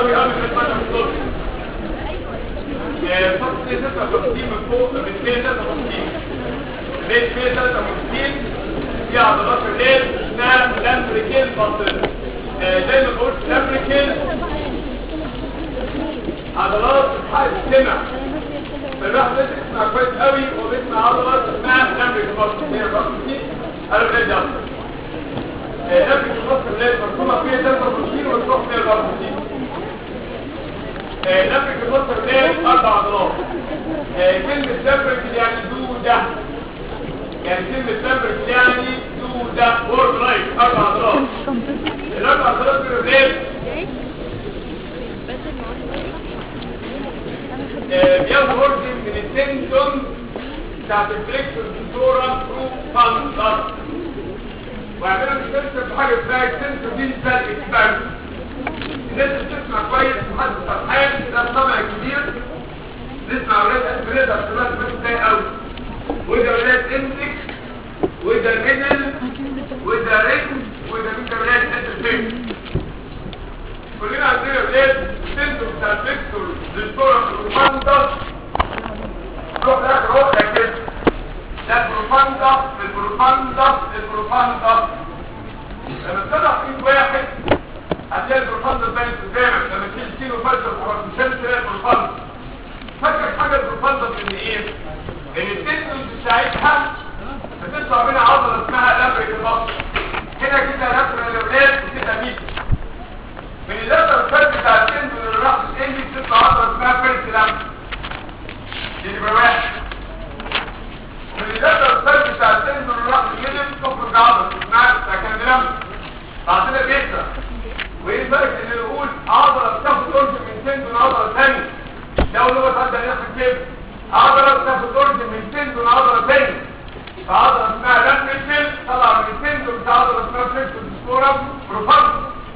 قوي قوي في المدى الصوت فصل 56 من فوق من 253 بين 253 في عضلات الليل اسمها لامبريكيل فصل زي ما قلت لامبريكيل عضلات بتحقق السمع فالواحد لازم يسمع كويس قوي وبيسمع عضلات اسمها لامبريكيل فصل هي الرقم دي قالوا ايه ده لامبريكيل فصل الليل مرسومه فيها 53 وتروح فيها الرقم دي لفك المصر ليه اربع عضلات كلمة لفك يعني دودة يعني كلمة لفك يعني دودة وورد رايت اربع عضلات الاربع عضلات دول ليه بياخدوا اورجن من التندون بتاعت الفليكسور دكتورا برو فانتر ويعملوا اكستنسور في حاجه اسمها اكستنسور ديجيتال اكسبانشن الناس بتسمع كويس محدش فرحان ده طبع كبير نسمع اولاد اسبريد احتمال بس ده قوي وده اولاد امسك وده ميدل وده رينج وده مين اولاد انترفيس كلنا عندنا اولاد سنتر بتاع الفيكتور للصوره البروفاندا روح لك روح لك كده ده البروفاندا البروفاندا البروفاندا لما طلع في واحد هتلاقي البروفاند باين قدامك لما تشيل كيلو فلسفه ومش تلاقي البروفاند فاكر حاجه البروفاند ان ايه ان التندون بتاعتها بتطلع منها عضله اسمها لابريك البطن هنا كده لابريك الاولاد وكده ميت من اللابر الفرد بتاع التندون اللي راح الانجي بتطلع عضله اسمها فيرست لامب دي نمره واحد من اللابر الفرد بتاع التندون اللي راح الميدل تخرج عضله اسمها سكند بعد كده بيكسر وايه الفرق ان نقول عضله بتاخد اورج من تندون عضله ثانيه لو هو تبدا ياخد كده عضله بتاخد اورج من تندون عضله ثانيه فعضله اسمها لامبريكل طلع من التندون بتاع عضله اسمها فليكسور سكورم بروفاند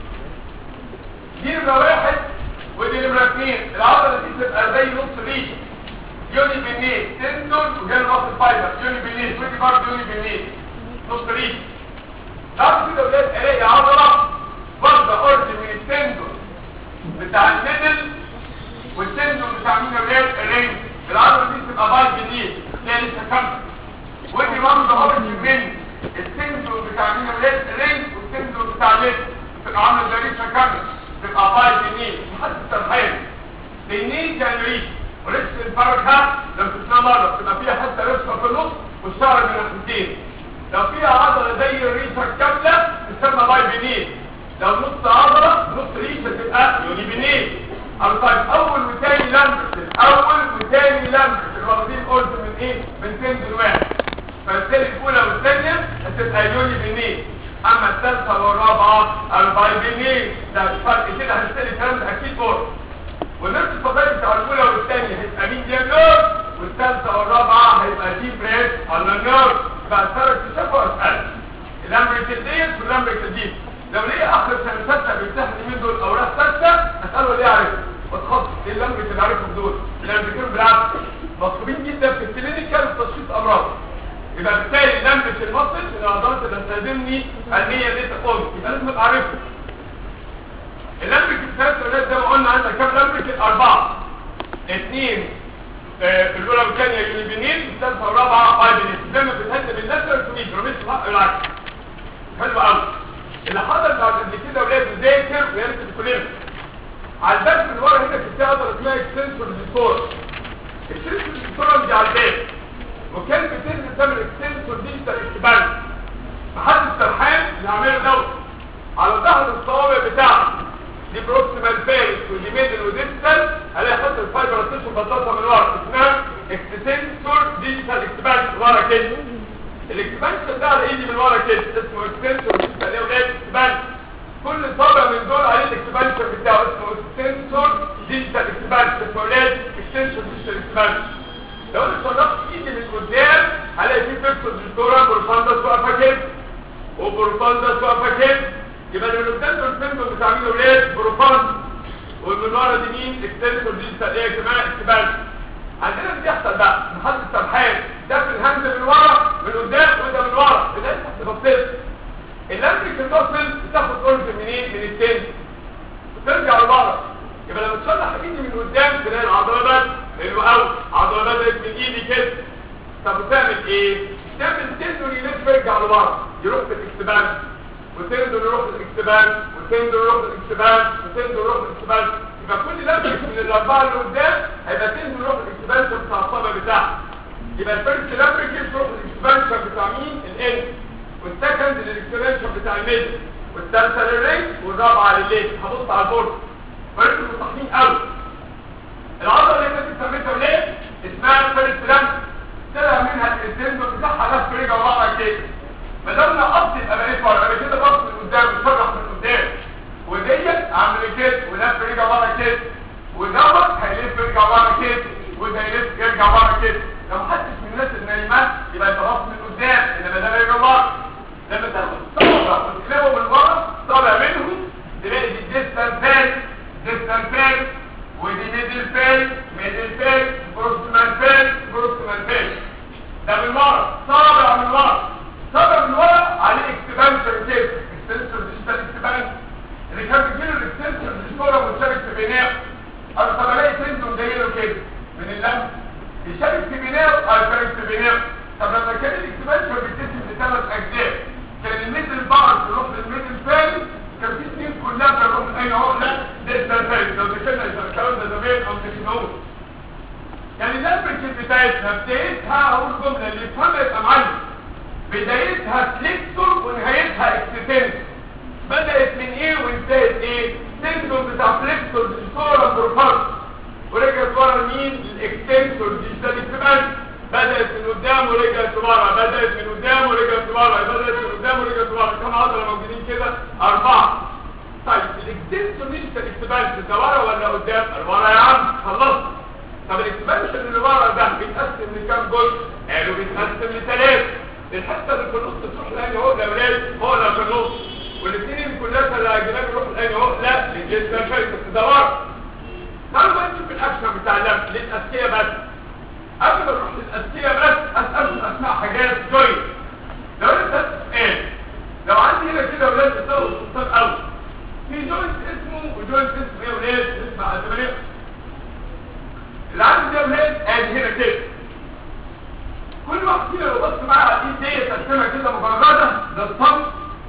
دي نمره واحد ودي نمره اثنين العضله دي بتبقى زي نص ريش يوني بالنيل تندون وجاي مصر فايبر يوني بالنيل ودي برضه يوني بالنيل نص ريش بعد كده ولاد الاقي عضله واخده قرص من التندون بتاع الميدل والتندون بتاع مين الريل الرينج العضله دي بتبقى باي جديد تلاقي لسه كامله ودي واخده قرص من التندون بتاع مين الريل الرينج والتندون بتاع الميدل بتبقى عامله زي لسه كامله بتبقى باي جديد محدش ترحيل النيل كان ريش وريش الفرخه لما تسمع مره بتبقى فيها حتى رفه في النص والشعر من الناحيتين لو فيها عضله زي الريشه الكامله تسمى باي بنين لو نص عضلة نص ريشة تبقى يونيبينيل أو طيب أول وتاني لمبس أول وتاني لمبس الواخدين قلت من إيه؟ من تندن واحد فالتالي الأولى والثانية هتبقى يونيبينيل أما الثالثة والرابعة البايبينيل ده الفرق كده هنستلي الكلام ده أكيد برضه ونفس الفضائل بتاع الأولى والثانية هتبقى ميديا نور والثالثة والرابعة هيبقى دي بريس على النور بقى الثالث تشافه أسأل الأمريكا ديت والأمريكا ديت لو ليه اخر سنه سته بيفتح لي من دول اوراق سته اساله ليه عارف وتخصص ايه اللي اللي عارفهم دول الامريكان بالعكس مطلوبين جدا في الكلينيكال تشخيص امراض يبقى بالتالي لمبه المصل من العضلات اللي هتستخدمني علميا دي تقوم يبقى لازم ابقى عارفها اللمبه الثلاث ولاد زي ما قلنا عندنا كام لمبه اربعه اثنين آه الاولى والثانيه يونيبينين الثالثه والرابعه بايبينين زي ما بتهدم النسر تونيد رميت العكس حلو قوي اللي حصل بعد قد كده ولاد ذاكر ويركز كلنا على الباب من ورا هنا في عضله اسمها اكستنسور ديستور اكستنسور ديستور دي على الباب وكان بتنزل تعمل اكستنسور ديجيتال اكتبال محدش سرحان اللي عامله دوت على ظهر الصوابع بتاعته دي بروكسيمال فيرس ودي ميدل وديستال هلاقي خط الفايبر تشوف بطاطا من ورا اسمها اكستنسور ديجيتال اكتبال ورا كده الاكسبانشن ده على ايدي من ورا كده اسمه اكستنسور ديجيتال ايه ولاد اكسبانشن كل صابع من دول عليه الاكسبانشن بتاعه اسمه اكستنسور ديجيتال اكسبانشن اسمه ولاد اكستنسور ديجيتال اكسبانشن لو انا شرحت ايدي من قدام هلاقي في فيكسور ديستورا بروفاندس واقفه كده وبروفاندس واقفه كده يبقى اللي من قدام دول السيمبل بتاع مين ولاد بروفاندس ومن ورا دي مين اكستنسور ديجيتال ايه يا جماعه اكسبانشن عندنا بيحصل بقى محدد سرحان ده في الهند من ورا من قدام وده من ورا ده تحت بسيط الامريكا النصل بتاخد اورج منين من التاني وترجع لورا لورا يروح في الاكسبان وتندل يروح في الاكسبان وتندل يروح في الاكسبان وتندل يروح في الاكسبان يبقى كل لمبريك من الاربعه اللي قدام هيبقى تندل يروح في الاكسبانشن بتاع الصابع بتاعها يبقى الفيرست لمبريك يروح في الاكسبانشن بتاع مين الان والسكند للاكسبانشن بتاع الميدل والثالثه للرينج والرابعه للليل هبص على البورد فريق مصحين قوي العضله اللي انت سميتها ليه اسمها فيرست لمبريك طلع منها السنسور بتاعها لف رجع ورا كده ما دام نقصت يبقى بقيت ورا يبقى كده بص من قدام وشرح من قدام وديت عامل كده ولف رجع ورا كده ودوت هيلف يرجع ورا كده وده يلف يرجع ورا كده لو محدش من الناس النايمه يبقى انت باص من قدام انما ده يرجع ورا لما تاخد صوره وتقلبه من ورا طالع منهم تلاقي دي ديستال فال ديستال فال ودي ميدل فال ميدل فال بروكسيمال فال بروكسيمال فال ده من ورا صابع من ورا صابع من ورا عليه اكسبانشن كده اكستنسور ديجيتال اكسبانشن اللي كان بيجيله الاكستنسور ديجيتال مشترك في بناء اكتر الاقي سنتون جاي له كده من اللمس يشارك في بناء او يشارك في بناء طب لما كان الاكسبانشن بيتقسم لثلاث اجزاء كان الميدل بار تروح للميدل فال كان في اثنين كلها بتروح من اين عقله ديجيتال فال لو دخلنا الكلام ده زمان او تكنولوجي يعني الامبريتشر بتاعتها بدايتها اول جمله اللي يفهمها يبقى معلم بدايتها فليكسور ونهايتها اكستنس بدات من ايه وانتهت ايه سنتور بتاع فليكسور ديجيتال بروفارس ورجعت ورا مين الاكستنسور ديجيتال اكسبانشن بدات من قدام ورجعت ورا بدات من قدام ورجعت ورا بدات من قدام ورجعت ورا كم عضله موجودين كده اربعه طيب الاكستنسور ديجيتال اكسبانشن ده ورا ولا قدام ورا يا عم خلصت طب الاكسبانشن اللي ورا ده بيتقسم لكام جزء قالوا بيتقسم لثلاث الحته اللي في النص تروح لاني عقله ولاد عقله في النص والاثنين اللي كلها اللي هيجيبها يروح لاني عقله للجسم شركه الدوار تعالوا بقى نشوف الاكشن بتاع اللمس للاذكياء بس قبل ما نروح للاذكياء بس اسالكم اسماء حاجات جوي لو انت سؤال لو عندي هنا كده ولاد بتساوي سلطان قوي في جوينت اسمه وجوينت اسمه ايه ولاد اسمع الزماليه اللي عندي ده ولاد ادي هنا كده كل واحد فينا لو بص معاه على الايد دي تقسمها كده مجرده ده الصمت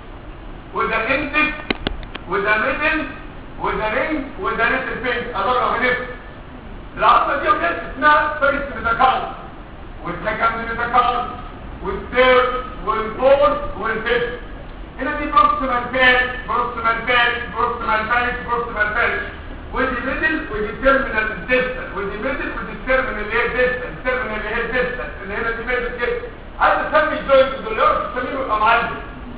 وده اندكس وده ميدل وده رينج وده نت فين اضرب هنف العظمه دي ولاد اسمها فيرست ميتاكارد والسكند ميتاكارد والثيرد والفورث والفيفث هنا دي بروكسيمال فات بروكسيمال فات بروكسيمال فات بروكسيمال فات ودي ميدل ودي تيرمينال ديستال ودي ميدل ودي تيرمينال اللي هي ديستال التيرمينال اللي هي ديستال اللي هنا دي ميدل كده عايز اسمي الجوينت دول لو تسميه يبقى معلم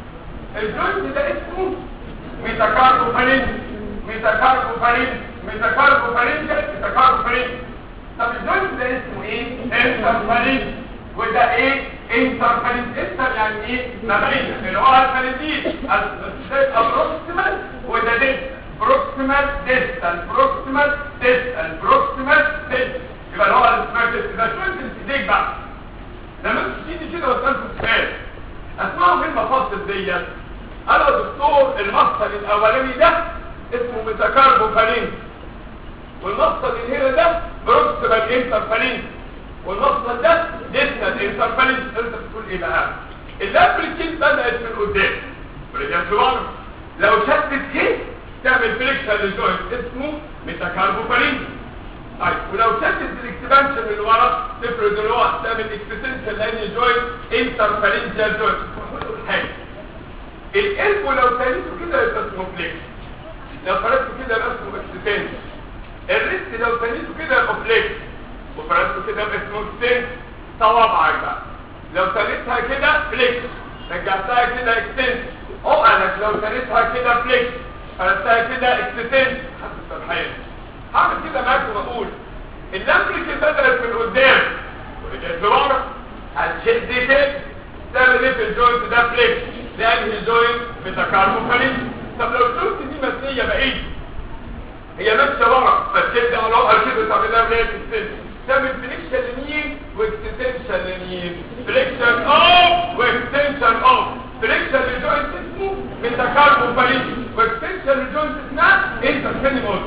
الجوينت ده اسمه ميتاكاربوفارين ميتاكاربوفارين ميتاكاربوفارين ميتاكاربوفارين طب الجوينت ده اسمه ايه انترفارين وده ايه انترفارين انتر يعني ايه مبعيد اللي هو الفاليدين البروكسيمال وده ديستال بروكسيمال ديستال بروكسيمال ديستال بروكسيمال ديستال يبقى اللي هو السمارت ده شو انت ايديك بقى لما تيجي كده وتسالكم سؤال اسمعوا في المفاصل ديت انا دكتور المفصل الاولاني ده اسمه ميتاكاربوفالين والمفصل اللي هنا ده بروكسيمال انترفالين والمفصل ده ديستال انترفالين انت بتقول ايه بقى الامبليكيت بدات من قدام ورجعت لورا لو شدت كده تعمل فليكشن للجوينت اسمه ميتاكاربوفالين طيب ولو شدت الاكسبانشن من ورا تفرض اللي هو تعمل اكستنشن لاني جوينت انترفالنجيال جوينت حاجه القلب لو تنيته كده يبقى اسمه فليكشن لو فرقته كده يبقى اسمه اكستنشن الريست لو تنيته كده يبقى فليكشن وفرقته كده يبقى اسمه اكستنشن صوابعك بقى لو تنيتها كده فليكشن رجعتها كده اكستنشن عقلك لو تنيتها كده فليكشن فرقتها كده اكستنشن حسب الحياه هعمل كده معاك واقول اللامبريك بدأت من قدام ورجعت لورا هتشد كده تعمل ايه في الجوينت ده فليكس لانهي الجوينت ميتاكاربوفالين طب لو الجوينت دي مثنيه بعيد هي ماشيه ورا فتشد على ورا كده تعمل لها بلاك تعمل فليكشن لمين واكستنشن لمين فليكشن اوف واكستنشن اوف فليكشن للجوينت اسمه ميتاكاربوفالين واكستنشن للجوينت اسمها انترفينيموس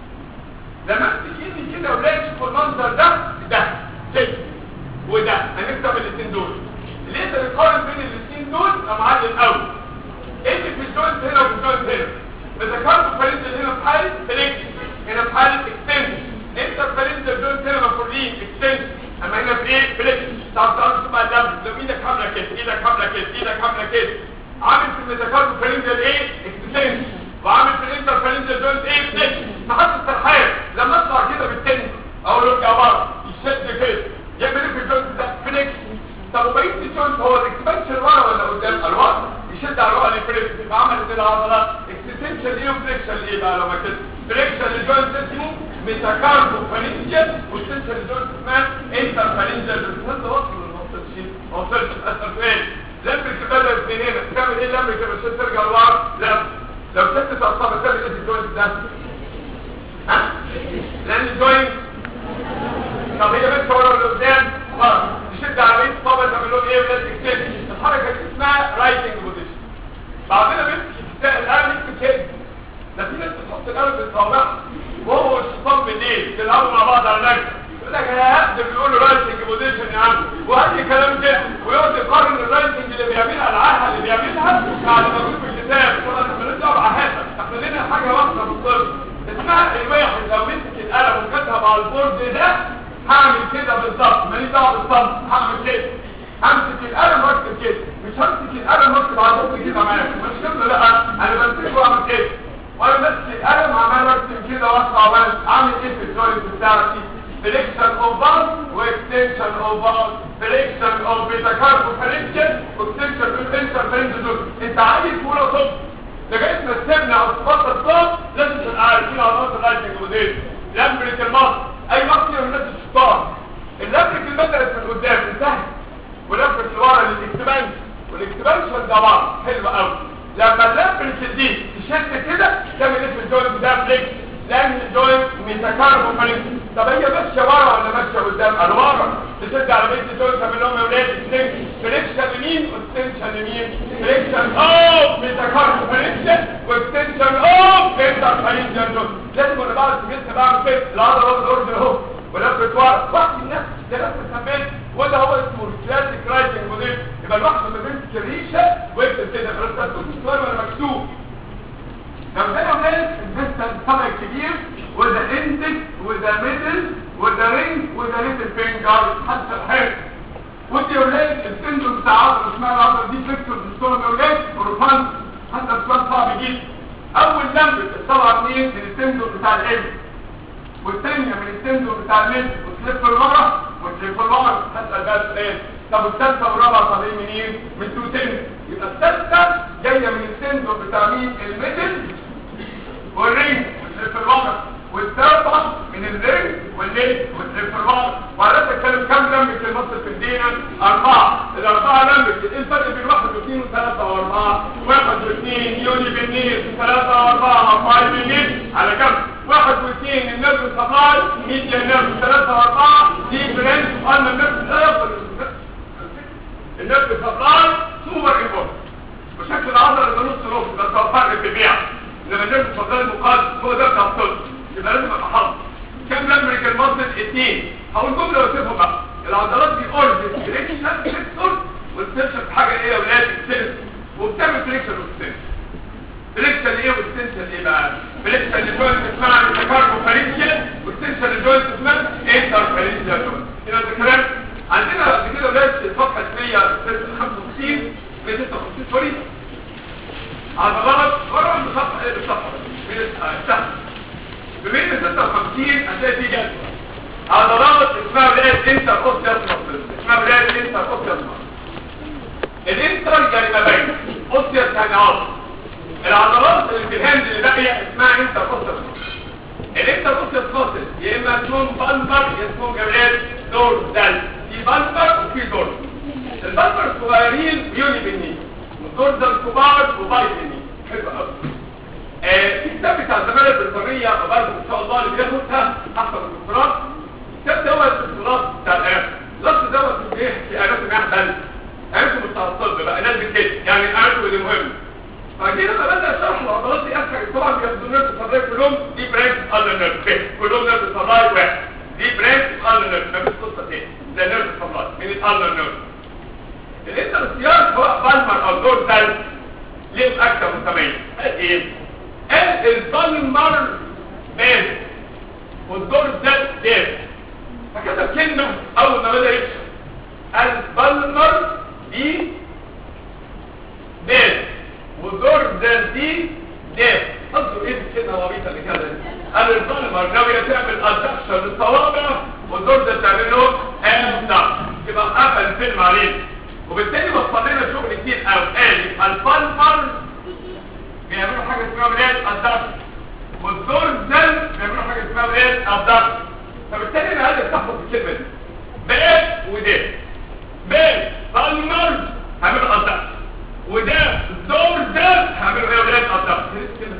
لما امسك ايدي كده ولاقي في المنظر ده ده كده وده هنكتب الاثنين دول اللي يقدر يقارن بين الاثنين دول يبقى معايا الحل الاول ايه اللي في الجوينت هنا وفي الجوينت هنا متذكرت فرنجل هنا في حال فليكس هنا في حال اكستنشن انت فرنجل جوينت هنا مفروضين اكستنشن اما هنا في ايه فليكس تعرف تعرف تبقى اللمب لو ايدك عامله كده ايدك عامله كده ايدك عامله كده عامل في الميتاكارب فرنجل ايه اكستنشن وعامل في الانتر فرنجل جوينت ايه فليكس محدش سرحان لما اطلع كده بالتنس اقول له ارجع بره يشد كده يعمل ايه في الجوينت ده فليكس طب وبقيه الجوينت هو الاكسبانشن ورا ولا قدام الورا يشد على الورا الفليكس يبقى عملت العضله اكستنشن ايه وفليكشن ايه بقى لما كده فليكشن الجوينت اسمه ميتاكاربو فالنجل والسنسر الجوينت اسمها انتر فالنجل بس هذا وصل للنقطه دي ما وصلش اسال سؤال لمبك بدأ اثنين هنا تعمل ايه لمبك عشان ترجع لورا لا لو شدت اعصابك تعمل ايه في الجوينت ده ها لان الجوينت طب هي بس ورا ولا قدام ورا تشد على بيت صابع تعمل لهم ايه بلاد اكتشن الحركه دي اسمها رايتنج بوزيشن بعدين بنمسك القلم يمسك كده ده في ناس بتحط القلم في الصوابع وهو والشيطان بالليل بيلعبوا مع بعض على النجم يقول لك انا هقدر بيقول له رايتنج بوزيشن يا عم وهدي كلام كده ويقعد يقارن الرايتنج اللي بيعملها العاهه اللي بيعملها مع اللي موجود في الكتاب طبعا احنا مالناش دعوه بعاهاتها احنا لنا حاجه واحده في الطب اسمها الواحد لو مسك القلم وكتب على البورد ده هعمل كده بالظبط ماليش دعوه بالظبط هعمل كده همسك القلم واكتب كده مش همسك القلم واكتب على البورد كده معاك مش كده لا انا بمسكه واعمل كده وانا ماسك القلم عمال ارسم كده واطلع واعمل اعمل ايه في الجوينت بتاعتي فليكشن اوف بار واكستنشن اوف بار فليكشن اوف بيتاكاربو فليكشن واكستنشن اوف انتر انت عايز ولا طب لغايه ما تسيبنا او تبطل الصوت لازم تبقى عارفين عضلات الرايتنج موديل لمبرة المصر اي مصري من الناس الشطار اللمبرة المدرس من قدام انتهت ولمبرة اللي ورا للاكتبانش والاكتبانش ده بعض حلو قوي لما اللمبرة دي تشد كده تعمل ايه في الجوينت ده فليكس لان الجوينت ميتاكاربو فليكس طب هي ماشيه ورا ولا ماشيه قدام انا ورا تشد على بيت الجوينت تعمل لهم يا ولاد فليكشن يمين واكستنشن يمين فليكشن اوف ميتاكاربو فليكشن واكستنشن اوف انتر فالنجن دول لازم وانا بعد سجلت بعمل كده العضله واخد اوردر اهو ولفت ورا وقت النفس ده نفس الثبات وده هو اسمه الكلاسيك رايتنج موديل يبقى الواحد لما بيمسك الريشه ويكتب كده بس هتكون السؤال ولا مكتوب لو ده يا ولاد الفيستال طبع كبير وده اندكس وده ميدل وده رينج وده ليتل فينجر حتى الحين ودي يا ولاد السندروم بتاع عضله اسمها العضله دي فيكتور ديستور يا ولاد بروفان حتى السؤال صعب جدا اول لمبه طالعه منين من السندروم بتاع الام والثانيه من السندروم بتاع الميد وتلف لورا وتلف لورا حتى بقى الثاني طب الثالثه والرابعه طالعين منين من تو سندروم يبقى الثالثه جايه من السندروم بتاع مين الميدل والرينج وتلف لورا والثالثه من الرينج والليل وتلف لورا وعلى تتكلم كم لمبه المصل في الدينا اربعه الاربعه لمبه ايه الفرق بين واحد واثنين وثلاثه واربعه واحد واثنين يوني بالنيل ثلاثه واربعه اربعه بالنيل على كم واحد واثنين النرف سبلاي ميديا نرف ثلاثه واربعه دي برانش قلنا النرف النرف سبلاي سوبر امبورت وشكل العضله اللي بنص نص بس هو فرق في البيع لما النرف سبلاي المقاد هو ده بتاع الصلب يبقى لازم ابقى حافظ كم لمبريك المصل اثنين هقول جمله واسيبهم بقى العضلات دي اورد فريكشن فليكسور والسنشن حاجه ايه يا ولاد السنس وبتعمل فريكشن والسنس فريكشن ايه والسنشن ايه بقى فريكشن الجوينت اسمها التكاربو فريكشن والسنشن الجوينت اسمها انتر فريكشن جوينت كده الكلام عندنا بعد كده ولاد صفحه 155 156 سوري عضلات ورا الصفحه ايه الصفحه من التحت بين 56 هتلاقي في جدول عضلات اسمها بداية انتر اوستيوس ماسل اسمها بداية انتر اوستيوس ماسل الانتر يعني ما بين اوستيوس يعني عضل العضلات اللي في الهند اللي باقية اسمها انتر اوستيوس ماسل الانتر اوستيوس ماسل يا اما تكون بلبر يا تكون جبلات دور دل في بلبر وفي دور البلبر الصغيرين بيوني بالنيل والدور ده الكبار وباي بالنيل حلو قوي في كتاب بتاع الزمالة البريطانية وبرضه ان شاء الله اللي بياخدها احسن الدكتوراه الكتاب دوت الدكتوراه بتاع الآن لفظ دوت ايه في اناتومي احسن اناتومي بتاع الطب بقى ناس كده يعني اناتومي دي مهم فكده لما بدأ شرح العضلات دي اسهل طبعا بياخدوا نيرف سبلاي كلهم دي برانش اذر نيرف كلهم نيرف سبلاي واحد دي برانش اذر نيرف مفيش قصه تاني ده نيرف سبلاي من الاذر نيرف الانترستيال سواء بالمر او دورسال ليه اكثر من 80 قال ايه قال البالمر بيز والدورسال ديف فكتب كلمه اول ما بدا يكتب البالمر دي ديف والدورسال دي ديف قصده ايه الكلمه العبيطه اللي كده قال البالمر ناويه تعمل ادكشن للصوابع والدورسال تعمل له ابدكشن يبقى قفل الفيلم عليه وبالتالي وصل لنا شغل كتير قوي قال الفالمر بيعملوا حاجه اسمها ولاد الدكشن والدورسال بيعملوا حاجه اسمها ولاد الدكشن فبالتالي انا عايز تحفظ الكلمه دي باب وده باب بالمر هعملوا الدكشن وده دورسال هعملوا ايه ولاد الدكشن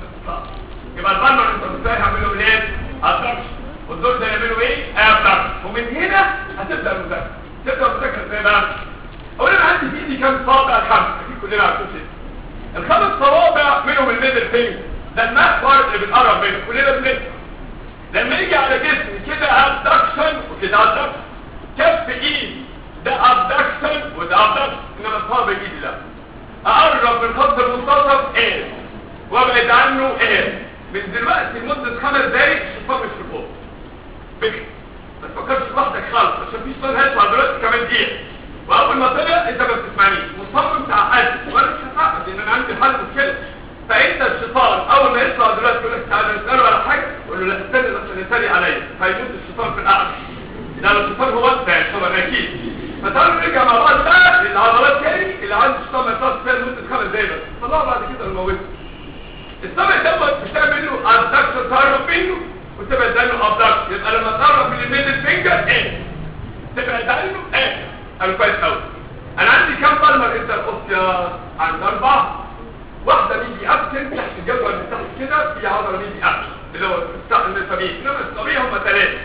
يبقى البالمر انت ازاي هعملوا ولاد الدكشن والدور ده يعملوا ايه؟ ابدكشن ومن هنا هتبدا المذاكره تبدا المذاكره ازاي بقى؟ اولا انا عندي في ايدي كام صابع الخمسه اكيد كلنا عارفين كده الخمس صوابع منهم الميدل فينجر ده المحور اللي بنقرب منه كلنا بنسمع لما يجي على جسمي كده ابدكشن وكده ابدكشن كف ايد ده ابدكشن وده ابدكشن انما صابع ايدي لا اقرب من خط المنتصف ايه وابعد عنه ايه من دلوقتي لمده خمس دقايق الشيطان مش في فوق بكر ما تفكرش لوحدك خالص عشان في شيطان هيطلع دلوقتي كمان دقيقه واول ما طلع انت ما بتسمعنيش مصمم تعقد وانا مش هتعقد لان انا عندي حل مشكله فانت الشيطان اول ما يطلع دلوقتي يقول لك تعالى نساله على حاجه قول له لا استنى بس نسالي عليا فيموت الشيطان في القعده ده لو الشيطان هو انت يا شباب اكيد فتعالوا نرجع مع بعض بقى للعضلات تاني اللي عند الشيطان ما يطلعش فيها لمده خمس دقايق بس طلعوا بعد كده نموته السمع دوت بتعمل له ادكشن تقرب منه وتبعد عنه ابدكشن يبقى لما تقرب من الميدل فينجر ايه تبعد عنه ايه انا كويس قوي انا عندي كام بالمر انت الاوستيا عندي اربعه واحده بيجي ابسنت تحت الجدول اللي تحت كده في عضله بيجي ابسنت اللي هو الطبيعي انما الطبيعي هم ثلاثه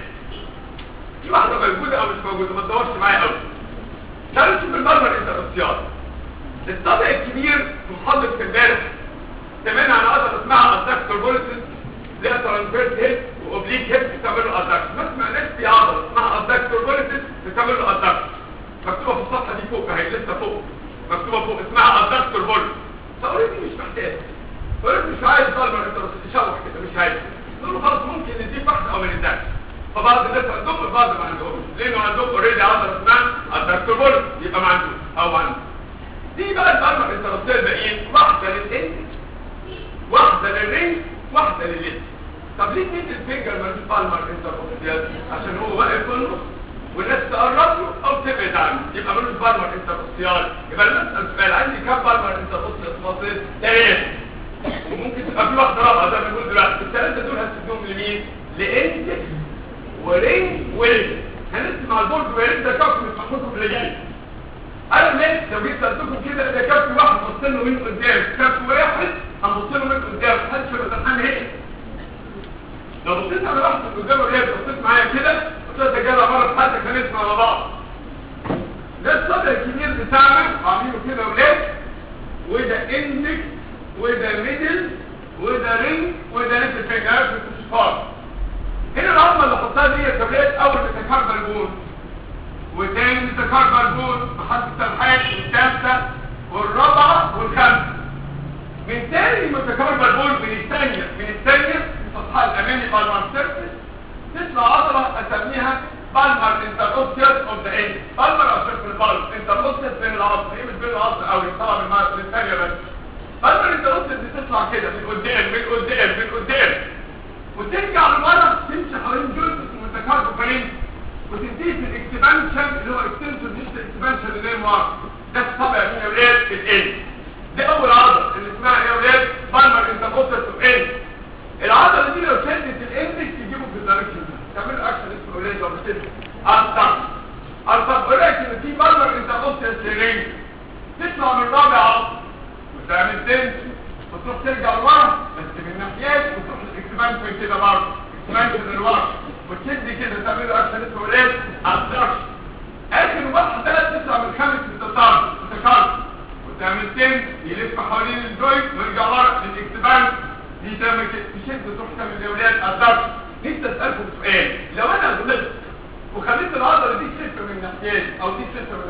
في واحده موجوده او مش موجوده ما تدورش معايا قوي تعالوا نشوف البالمر انت الاوستيا الطبع الكبير في محاضره امبارح سمعنا عن عضله اسمها الدكتور بوليسيس ليها ترانسفيرس هيد واوبليك هيد بتعمل له ادكشن ما سمعناش في عضله اسمها الدكتور بوليسيس بتعمل له ادكشن مكتوبه في الصفحه دي فوق اهي لسه فوق مكتوبه فوق اسمها الدكتور بوليسيس فاوريدي مش محتاج اوريدي مش عايز بالمر انت تشوح كده مش عايز تقول له خلاص ممكن نديك واحده او ما نديكش فبعض الناس عندهم وبعض ما عندهمش لانه عندهم اوريدي عضله اسمها الدكتور بوليسيس يبقى ما عندوش او عنده دي بقى البالمر انت الباقيين واحده للاندكس واحدة للرينج واحدة للليد طب ليه مين الفينجر ما فيش بالمر انتر عشان هو واقف في النص والناس تقرب له او تبعد عنه يبقى ملوش بالمر انتر يبقى لما اسال سؤال عندي كام بالمر انتر اوسيال ثلاثة وممكن تبقى في واحدة رابعة زي ما بنقول دلوقتي الثلاثة دول هتديهم لمين؟ لاندكس ورينج وليد هنسمع البورد ويرد ده كف مش محطوط اللي جاي انا الناس لو جيت سالتكم كده ده كف واحد بص له من قدام كف واحد هنبص له من قدام محدش يبقى سرحان هنا لو بصيت على واحد من قدام الرياض بصيت معايا كده قلت له ده جدع مره في حياتك هنسمع مع بعض ده الصدر الكبير بتاعنا عاملينه كده ولاد وده اندكس وده ميدل وده رينج وده ليتل فينجر في الصفار هنا العظمه اللي حطها دي يا كابلات اول بتكربل بون وتاني بتكربل بون محطه الحاج والثالثه والرابعه والخامسه من تاني متكربل بول من الثانية من الثانية الصفحة الأمامي بالمر سيرفيس تطلع عضلة أسميها بالمر انتروسيوس اوف ذا اند بالمر عشان في البالم انتروسيوس بين العظم هي مش بين العظم قوي طبعا من الثانية بس بالمر انتروسيوس بتطلع كده من قدام من قدام من قدام وترجع لورا تمشي حوالين جزء اسمه متكربل وتنتهي في الاكسبانشن اللي هو اكستنسور ديجيتال اكسبانشن اللي هي ورا ده الطبع من اولاد الاند دي اول عضله اللي اسمها ايه يا ولاد بالمر انتروسيوس اوف اند العضله دي لو شدت الاندكس تجيبه في الدايركشن ده تعمل اكشن اسمه ولاد ولا كده ارتب ارتب قلت ان في بالمر انتروسيوس رينج تطلع من رابع عضله وتعمل تنشن وتروح ترجع لورا بس من ناحيات وتروح الاكسبانشن كده برضه اكسبانشن لورا وتشد كده تعمل اكشن اسمه ولاد ابدكشن اخر واحده تطلع من خامس للتطار متكرر وتعمل تنس يلف حوالين الجوينت ويرجع ورا للاكسبانشن دي تعمل كده تشد وتروح تعمل الاولاد ابدكشن نفسي اسالكم سؤال لو انا غلطت وخليت العضله دي تلف من ناحيتين او دي تلف من ناحيتين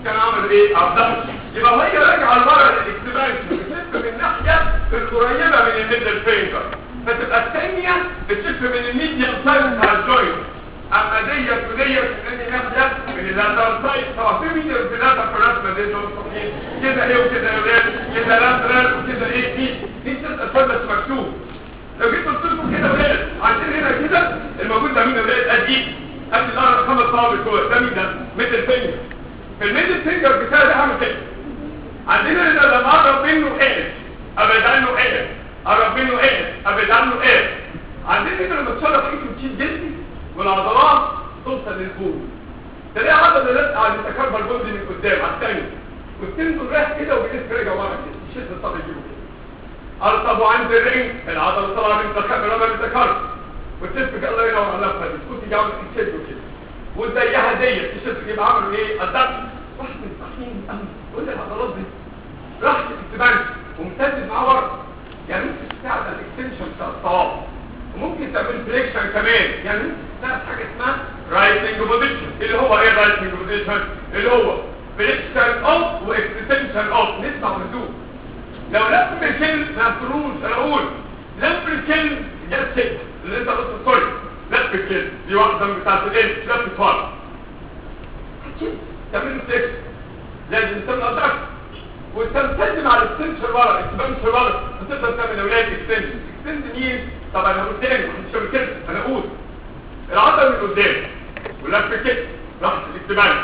كان عامل ايه افضل يبقى وهي راجعه لورا للاكسبانشن بتلف من الناحيه القريبه من الميدل فينجر فتبقى الثانيه بتلف من الميديال سايد بتاع الجوينت اما ديت وديت اني ناحيه من اللاترال سايد طبعا في ميديال في اللاترال بلازما دي كده ايه وكده يا ولاد كده لاترال وكده ايه دي دي تبقى بس مكتوب لو جيت قلت لكم كده ولاد عشان هنا كده الموجود ده مين يا ولاد ادي ادي الارض خمس صوابع جوه ده مين ده ميدل فينجر في الميدل فينجر بتاعي ده عامل كده عندنا هنا لما اقرب منه ايه ابعد عنه ايه اقرب منه ايه ابعد عنه ايه عندنا هنا لما تشرب ايده وتشيل جلدي والعضلات توصل للبول تلاقي عضله لازقه على المتكبر الجلدي من قدام على الثاني والتندون رايح كده وبيلف راجع ورا كده يشد الصدر يجيبه كده ارطب عند الرجل العضله طالعه من التكبر لما بتذكر وتسبك الله ينور على نفسها دي تكون تيجي عامل تشده كده وتضيقها ديت تشد يبقى عملوا ايه الضغط واحد من الصحيين قول العضلات دي راحت الاكتبان ومتدد معاه ورا يعني ممكن تساعد على الاكستنشن بتاع الصواب وممكن تعمل فليكشن كمان يعني ممكن تساعد حاجه اسمها رايتنج بوزيشن اللي هو ايه رايتنج بوزيشن اللي هو فليكشن اوف واكستنشن اوف نسمع وندوق لو لف الكلم ما تقولوش انا اقول لف الكلم جت كده اللي انت قلت سوري لف الكلم دي واحده من بتاعت الايه لف فرق تعمل فليكشن لازم تبقى ضغط وتمتد مع الاكستنشن ورا اكستنشن ورا وتقدر تعمل اولاد اكستنشن اكستنشن مين طبعا انا قلت تاني مش هعمل كده انا اقول العضله من قدام ولف كده راحت الاكستبانشن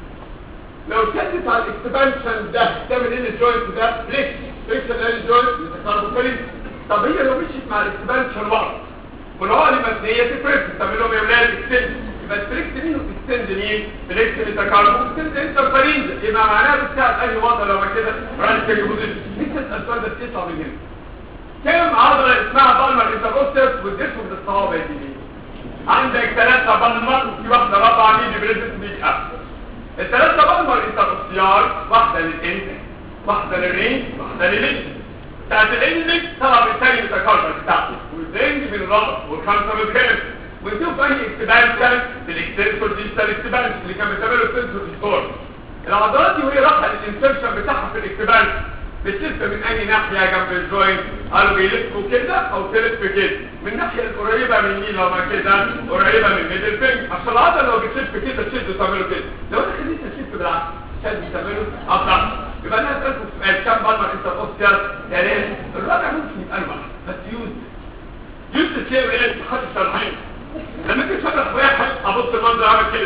لو شدت على الاكستبانشن ده تعمل ايه الجوينت ده فليكس فليكس ده الجوينت يتكرر طب هي لو مشيت مع الاكستبانشن ورا والعقل المتنيه تفرق تعمل لهم اولاد اكستنشن يبقى الفليكس مين وتكستند مين فليكس ميتاكارب وتكستند انترفيرينز يبقى معناها بتساعد اي وضع لو ما كده رايت بوزيشن نسال السؤال ده بتطلع من هنا كم عضله اسمها بالمر انتروستس والديسك بالصوابع دي عندك ثلاثه بالمر وفي واحده رابعه ميدي بريزنت ميد اب الثلاثه بالمر انتروستيار واحده للانت واحده للرين واحده للليج بتاعت الانت طلع بالثاني ميتاكارب بتاعته والرينج من الرابع والخمسه من الخامس ونشوف اي اكتبانشن للاكستنسور ديجيتال اكتبانشن اللي كان بتعمله السنسور ديستور العضلات دي وهي رايحه للانسرشن بتاعها في الاكتبانشن بتلف من اي ناحيه جنب الجوينت قالوا بيلفوا كده او تلف كده من الناحيه القريبه من مين لو ما كده قريبه من ميدل فينج عشان العضله لو بتلف كده تشد وتعمله كده لو انا خليت تلف بالعكس شد تعمله اطلع يبقى انا اسالكم سؤال كام بالمر انت اوستيال يعني الرابع ممكن يبقى اربع بس يوز يوز تلاقي ايه خد الشرحين لما انت تشرح واحد ابص المنظر عامل كده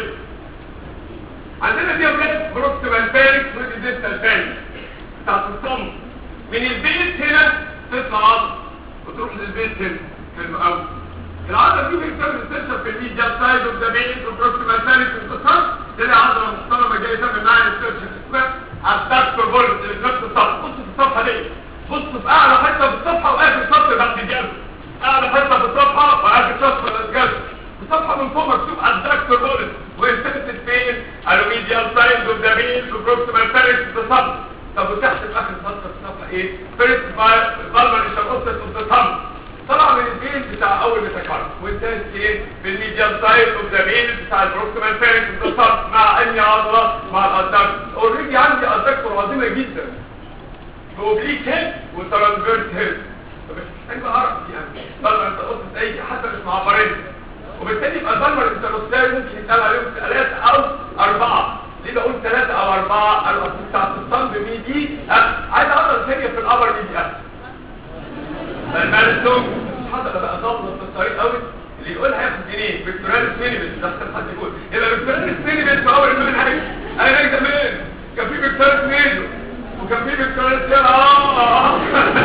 عندنا دي اولاد بروكسيمال بارك ودي ديستال بارك بتاعت الصم من البيت هنا تطلع عضل وتروح للبيت هنا في المقاوم العضله دي بتعمل استنشق في الميديا سايد اوف ذا بيت وبروكسيمال بارك انتصار تلاقي عضله محترمه جايه تعمل معايا استنشق اسمها الدكتور بولت اللي في نفس الصفحه بص في الصفحه دي بص في اعلى حته في الصفحه واخر سطر بعد الجلد اعلى حته في الصفحه واخر سطر بعد الجلد الصفحه من فوق مكتوب الدكتور بولت وانتهت فين الوميديال سايد اوف ذا بيت وبروكسيمال بارك انتصار طب وتحت في اخر سطر الصفحه ايه فيرست بالمر انتروستس اوف ذا ثامب طلع من البين بتاع اول ميتاكارب وانتهت ايه بالميديال سايد اوف ذا بين بتاع البروكسيمال بارك اوف ذا ثامب مع انهي عضله مع الادكتور اوريدي عندي ادكتور عظيمه جدا اوبليك هيد وترانسفيرس هيد مش محتاج اعرف يعني بالمر انتروستس اي حتى مش معبرين وبالتالي يبقى البالمر انتروستس ممكن يتقال عليهم ثلاثه او اربعه ليه بقول ثلاثة او اربعة الاصل بتاعت الصنب ميدي عايز اقرا ثانية في الابر ميدي أه. فالمالستون حضر بقى ضابط في الطريق قوي اللي يقولها ياخد جنيه فيكتوريال سبينيبس ده احسن حد يقول يبقى فيكتوريال سبينيبس في اول المنهج انا جاي زمان كان في فيكتوريال ميزو وكان في فيكتوريال سيال اه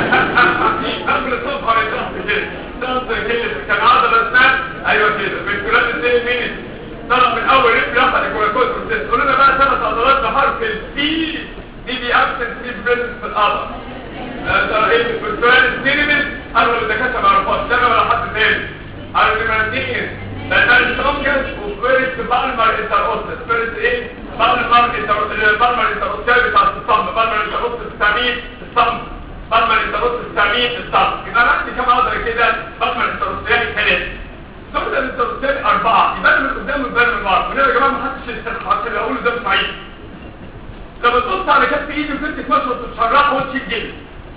قبل الصفحة يتحط كده ضغط كده كان عضلة اسمها ايوه كده فيكتوريال سبينيبس مينيت طلع من اول ريب يحصل الكولاكوز بروسيس قولوا لنا بقى ثلاث عضلات بحرف البي دي دي ابسنت دي بريزنس في الابر ده ايه الفيرتوال سينيمنت انا اللي دكاتره ما اعرفهاش ده ولا حد تاني الريمانتين ده ده الشونجس وفيرست بالمر انتروستس فيرست ايه بالمر انتروستس بالمر انتروستس بتاع الصم بالمر انتروستس بتاع مين الصم بالمر انتروستس بتاع مين الصم يبقى انا عندي كام عضله كده بالمر انتروستس يعني ثلاثه الزمن الانتروستيري أربعة يبان من قدام ويبان من ورا ونرى يا جماعة ما حدش يستخدم عشان اللي أقوله ده مش صحيح لما تبص على كف ايدي وتمسك مشرط وتشرحه وتشيل جلد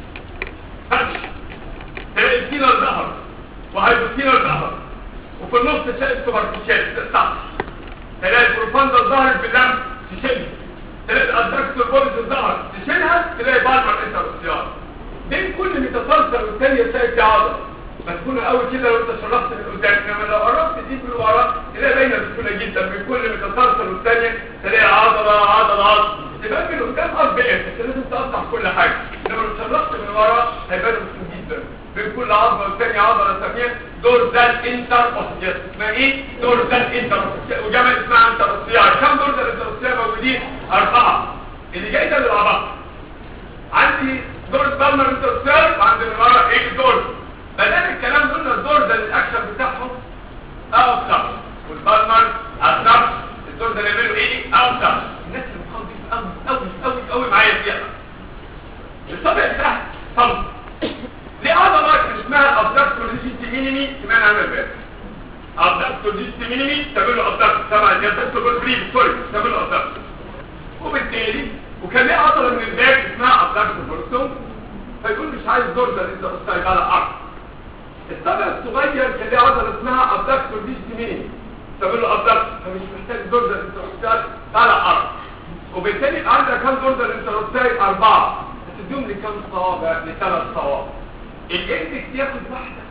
فتش تلاقي الكيلر ظهر وهيدروكيلر ظهر وفي النص تلاقي السوبرفيشال السطح تلاقي البروفاندا ظهرت باللمس تشيلها تلاقي الادركتور بوليس ظهر تشيلها تلاقي بالمر انتروسيال بين كل متسلسل والتانية تلاقي في عضله مسكونة قوي كده لو انت شرحت من قدام انما لو قربت دي من ورا تلاقي باينه بسهوله جدا بين كل متسلسل والتانية تلاقي عضله عضله عضله تبقى من قدام قصد ايه انت لازم تقطع كل حاجه انما لو شرحت من ورا هيبان بسهوله جدا بين كل عضله والتانية عضله ثانيه دور ده الانتر اوسيات اسمها ايه دور ده الانتر اوسيات وجمع اسمها انتر اوسيات كم دور ده الانتر اوسيات موجودين اربعه اللي جاي ده للعبط عندي دور بالمر انتر اوسيات وعندي من ورا ايه الدور ما دام الكلام قلنا الدور ده الاكشن بتاعهم او صح والبالمر اصح الدور ده نعمله ايه او صح الناس اللي بتخاف قوي قوي قوي قوي معايا فيها الطبع تحت صمت ليه عضلات اسمها ابدكتور ديجيتي مينيمي كمان عامل بقى ابدكتور ديجيتي مينيمي تعملوا ابدكتور طبعا دي ابدكتور بريف سوري تعملوا ابدكتور وبالتالي وكان ليه عضله من الباك اسمها ابدكتور بورسوم فيقول مش عايز دور ده انت بتصير على ارض الطبع الصغير كان ليه عضله اسمها ابدكتور ديجيتي مينيمي تعملوا ابدكتور فمش محتاج دور ده انت بتصير على ارض وبالتالي يبقى عندك كام دور ده انت بتصير اربعه هتديهم لكام صوابع لثلاث صوابع الاندكس ياخد واحدة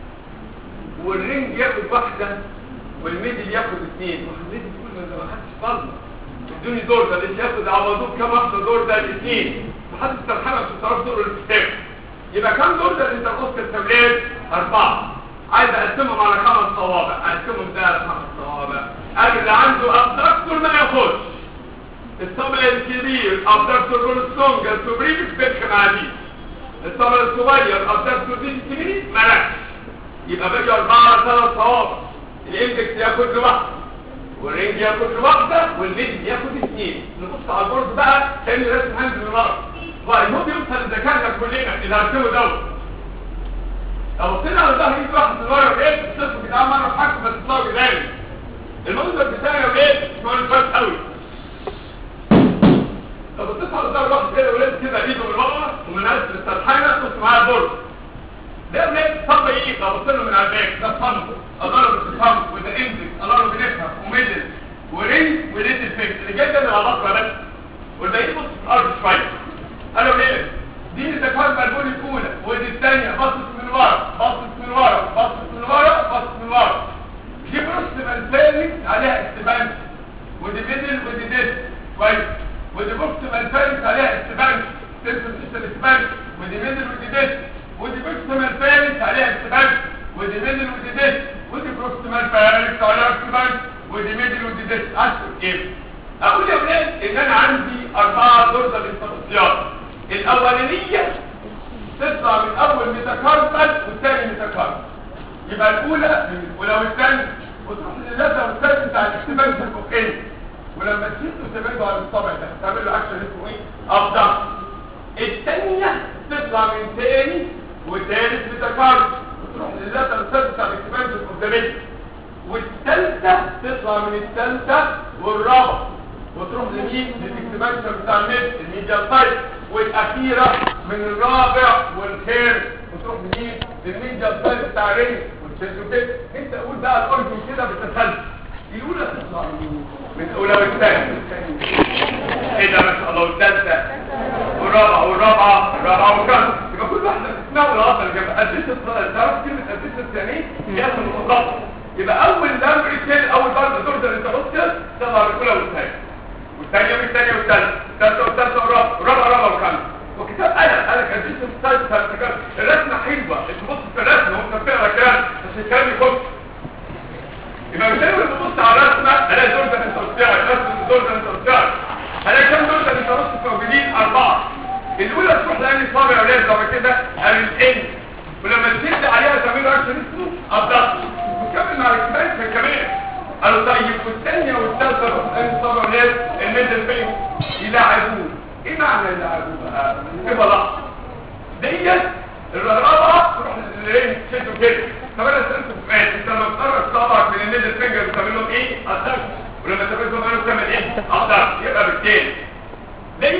والرينج ياخد واحدة والميدل ياخد اثنين وحضرتك تقول ما ما خدتش ظلمة ادوني دور ده اللي ياخد عوضوه كام واحدة دور ده الاثنين محدش ترحمك عشان تعرف دور الكتاب يبقى كام دور ده انت قصت التمرين اربعة عايز اقسمهم على خمس صوابع اقسمهم ده على خمس صوابع قال اللي عنده ابدكتور ما ياخدش الطبع الكبير ابدكتور رولستونج السوبريم بيتك مع دي الطبع الصغير ابدكتور دي كبير ملكش يبقى باقي اربعة ثلاث صوابع الاندكس ياخد له واحدة والرينج ياخد له واحدة والميدل ياخد اثنين نبص على البورد بقى كان راسم هاند من ورا وهيموت يوصل لذكائنا كلنا اللي هرسمه دوت لو بصينا على ظهر ايد واحد من ورا وايه الصفر بتاع مره في حاجه بس تطلع جداري المنظر بتاعي وايه اسمه الفات قوي لو بصيت على ظهر واحد كده ولاد كده ايده من ورا ومن اسفل السرحانه بص معايا البورد ده ولاد صب ايه لو بصينا له من على الباك ده صب اضرب الصم وده اندكس اضرب بنفهم وميدل ورينج وليتل فيكس اللي جاي ده من على بكره بس والباقي بص في الارض شويه قالوا ليه دي الذكاء البلبوني الاولى ودي الثانيه بصت من ورا بصت من ورا بصت من ورا بصت من ورا دي بروكسيمال فيرنكس عليها استبانش ودي ميدل ودي ديس كويس ودي بروكسيمال فيرنكس عليها استبانش تنسى الاستبانش ودي ميدل ودي ديس ودي بروكسيمال فيرنكس عليها استبانش ودي ميدل ودي ديس ودي بروكسيمال فيرنكس عليها استبانش ودي ميدل ودي ديس اشهر كيف اقول يا ولاد ان انا عندي اربعه درجه للتفصيلات الاولانيه تطلع من اول ميتاكاربال والثاني ميتاكاربال يبقى الاولى ولو الثاني وتروح للثالثه والثالث بتاع الاكتبان في الفوقين ولما تشد تبعده على الطبع ده تعمل له اكشن اسمه ايه افضل الثانيه تطلع من ثاني وثالث ميتاكاربال وتروح للثالثه والثالث بتاع الاكتبان في القدامين والثالثه تطلع من الثالثه والرابعه وتروح لمين للاكتبانشن بتاع الميد الميديال سايت والاخيره من الرابع والخير وتروح لمين للميديال سايت بتاع الرينج والتشيزوكيت انت قول بقى الاورجن كده بالتسلسل الاولى تطلع من الاولى والثانيه ايه ده ما شاء الله والثالثه والرابعه والرابعه الرابعه والخامسه يبقى كل واحده اسمها والاخر جنب اديشن تعرف كلمه اديشن يعني ايه؟ هي اسم المضاف يبقى اول لامبر كيل اول برضه دور ده انت قلت تطلع من الاولى والثانيه والثانيه من الثانيه والثالثه الثالثه والثالثه والرابعه والرابعه والرابعه والخامسه وكتاب انا انا كان جيت مستعد فافتكرت الرسمه حلوه تبص في الرسمه وانت بتقرا كلام بس الكلام يخش يبقى مش اول تبص على الرسمه الاقي دور ده انت قلت رسمه الدور ده انت قلت الاقي كام دور ده انت قلت موجودين اربعه الاولى تروح لاني صابع يا ولاد زي كده قال الان ولما تشد عليها تعمل له اكشن اسمه ابدأ وكمل مع الاكسبانشن كمان قالوا طيب والثانيه والثالثه والثانيه طبعا ولاد الميدل فين يلعبوه ايه معنى يلعبوه بقى ايه بقى ديت الرابعه تروح للرين تشدوا كده طب انا سالته سؤال انت لما بتقرب صابعك من الميدل فينجر بتعمل لهم ايه ابدأ ولما تبقى معاهم تعمل ايه ابدأ يبقى بالتالي ليه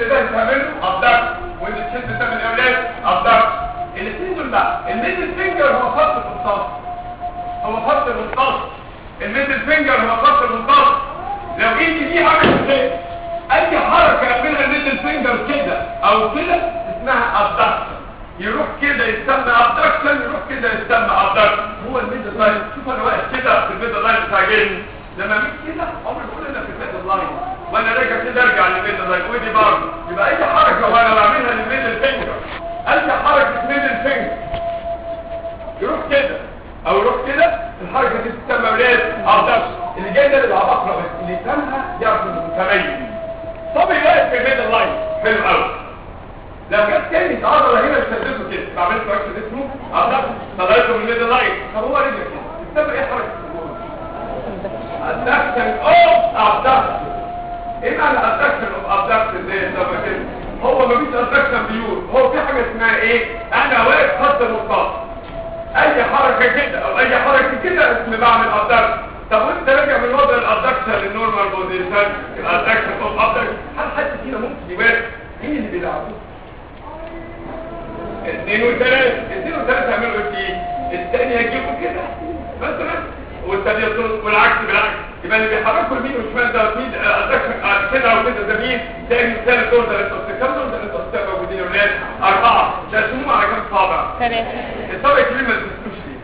تشد ده تعمله ابدكت وانت تشد تعمل ايه يا ولاد ابدكت الاثنين دول بقى الميدل فينجر هو خط المنتصف هو خط المنتصف الميدل فينجر هو خط المنتصف لو ايدي دي عملت كده اي حركه يعملها الميدل فينجر كده او كده اسمها ابدكشن يروح كده يسمى ابدكشن يروح كده يسمى ابدكشن هو الميدل لاين شوف انا واقف كده في الميدل لاين بتاع جيني لما ميت كده عمري بقول انا في الميدل لاين وانا راجع كده ارجع للميدل لاين ودي برضه يبقى اي حركه وانا بعملها للميدل فينجر اي حركه ميدل فينجر يروح كده او يروح كده الحركه دي تسمى ولاد ابدكشن اللي جاي ده للعباقره بس اللي يفهمها يعرف انه متميز طب يلاقي في الميدل لاين حلو قوي لو جت تاني العضله هنا بتشدده كده بعملت اكشن اسمه ابدكشن طلعته من الميدل لاين طب هو رجع كده تسمى ايه حركه الدكشن اوف ابدكشن ايه معنى الدكشن اوف ابدكشن ده طب كده هو مفيش ادكشن بيور هو في حاجه اسمها ايه انا واقف خط المنتصف اي حركه كده او اي حركه كده اسم بعمل ادكشن طب وانت راجع من وضع الادكشن للنورمال بوزيشن الادكشن اوف ابدكشن هل حد فينا ممكن يبارك مين اللي بيلعبوا اثنين وثلاثة اثنين وثلاثة يعملوا ايه الثاني يجيبوا كده مثلا والثاني يطلق والعكس بالعكس يبقى اللي بيحركوا اليمين والشمال ده مين ادكشن كده او كده ده مين ثاني وثالث دول ثلاثة كم دول ثلاثة استاذ موجودين يا ولاد أربعة تقسموهم على كم صابع ثلاثة الصابع الكبير ما تقسموش ليه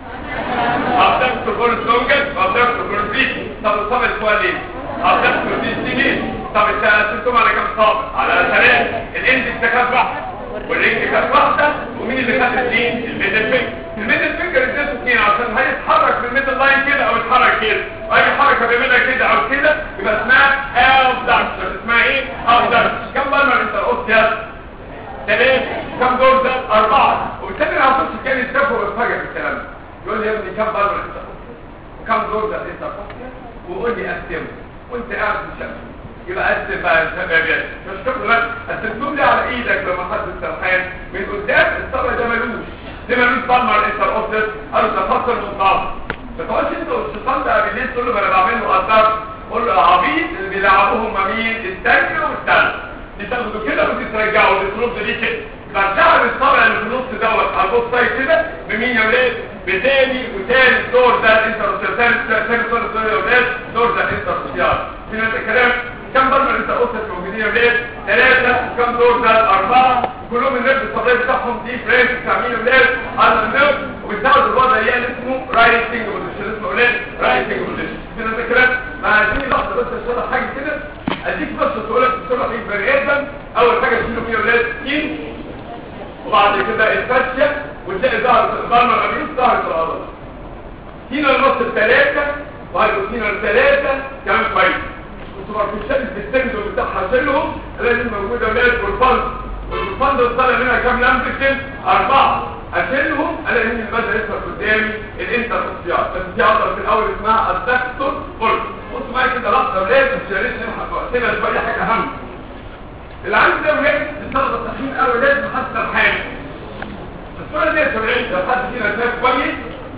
أبدأت تقول سلونجن وأبدأت تقول بريك طب الصابع السؤال ليه أبدأت تقول دي طب تقسمتهم على كم صابع على ثلاثة الاند كانت واحدة والرجل كانت واحدة ومين اللي خد اثنين الميدل فينجر الميدل فينجر اديته اثنين عشان هيتحرك من الميدل لاين كده او يتحرك كده واي حركة بيعملها كده او كده يبقى اسمها ابدكشن اسمها ايه ابدكشن كم بالمر انت قلت يا ثلاثة كم دور ده أربعة وبالتالي العصوص كان يتفقوا ويتفاجئ بالكلام ده يقول لي يا ابني كم بالمر انت قلت وكم دور ده انت قلت وقول لي قسمه وانت قاعد في الشمس يبقى قسم بقى الشبابيات مش شغل بس قسمتهم لي على ايدك لما خدت السرحان من قدام الصبع ده ملوش ده ملوش بالمر انت قلت قالوا ده فصل منطقه ما تقعدش انت والشيطان ده بالليل تقول له ما انا بعمل له قدام قول له يا عبيط اللي بيلعبوهم مين الثاني والثالث بتاخده كده وتترجعه وترد ليه كده فالشعب الصابع اللي في النص دوت على البوست سايد كده بمين يا ولاد بتاني وتالت دور ده الانتر ثالث ثالث دور ده يا ولاد دور ده الانتر سوسيال في نفس الكلام كم ضربه انت قلت موجودين يا ولاد ثلاثه وكم دور ده اربعه كلهم النرد الصدري بتاعهم دي فريش بتاع مين يا ولاد على النرد وبتاخد الوضع اللي اسمه رايتنج بوزيشن اسمه ولاد رايتنج بوزيشن في نفس الكلام ما اديني لحظه بس اشرح حاجه كده اديك بس تقول لك بسرعه في بني ادم اول حاجه تشيله فيها ولاد سكين وبعد كده الفاشيه وتلاقي ظهر ظهر الابيض ظهر العضله هنا النص الثلاثه وهيبقى الثلاثه كمان كويس وسوبرفيشال السيستم بتاعها شيلهم لازم موجوده ولاد والفند والفند طالع منها كام لامبكتين اربعه اشيلهم الاقي مين البدا يظهر قدامي الانتر اوسيال بس في عضله في الاول اسمها الدكتور فولت بصوا معايا كده لحظه ولاد مش يا ريت نلحق وقتنا شويه حاجه اهم اللي عندي ده ولاد الصلاه التخين قوي لازم حتى الحامل الصوره دي سبعين لو حد فينا شاف كويس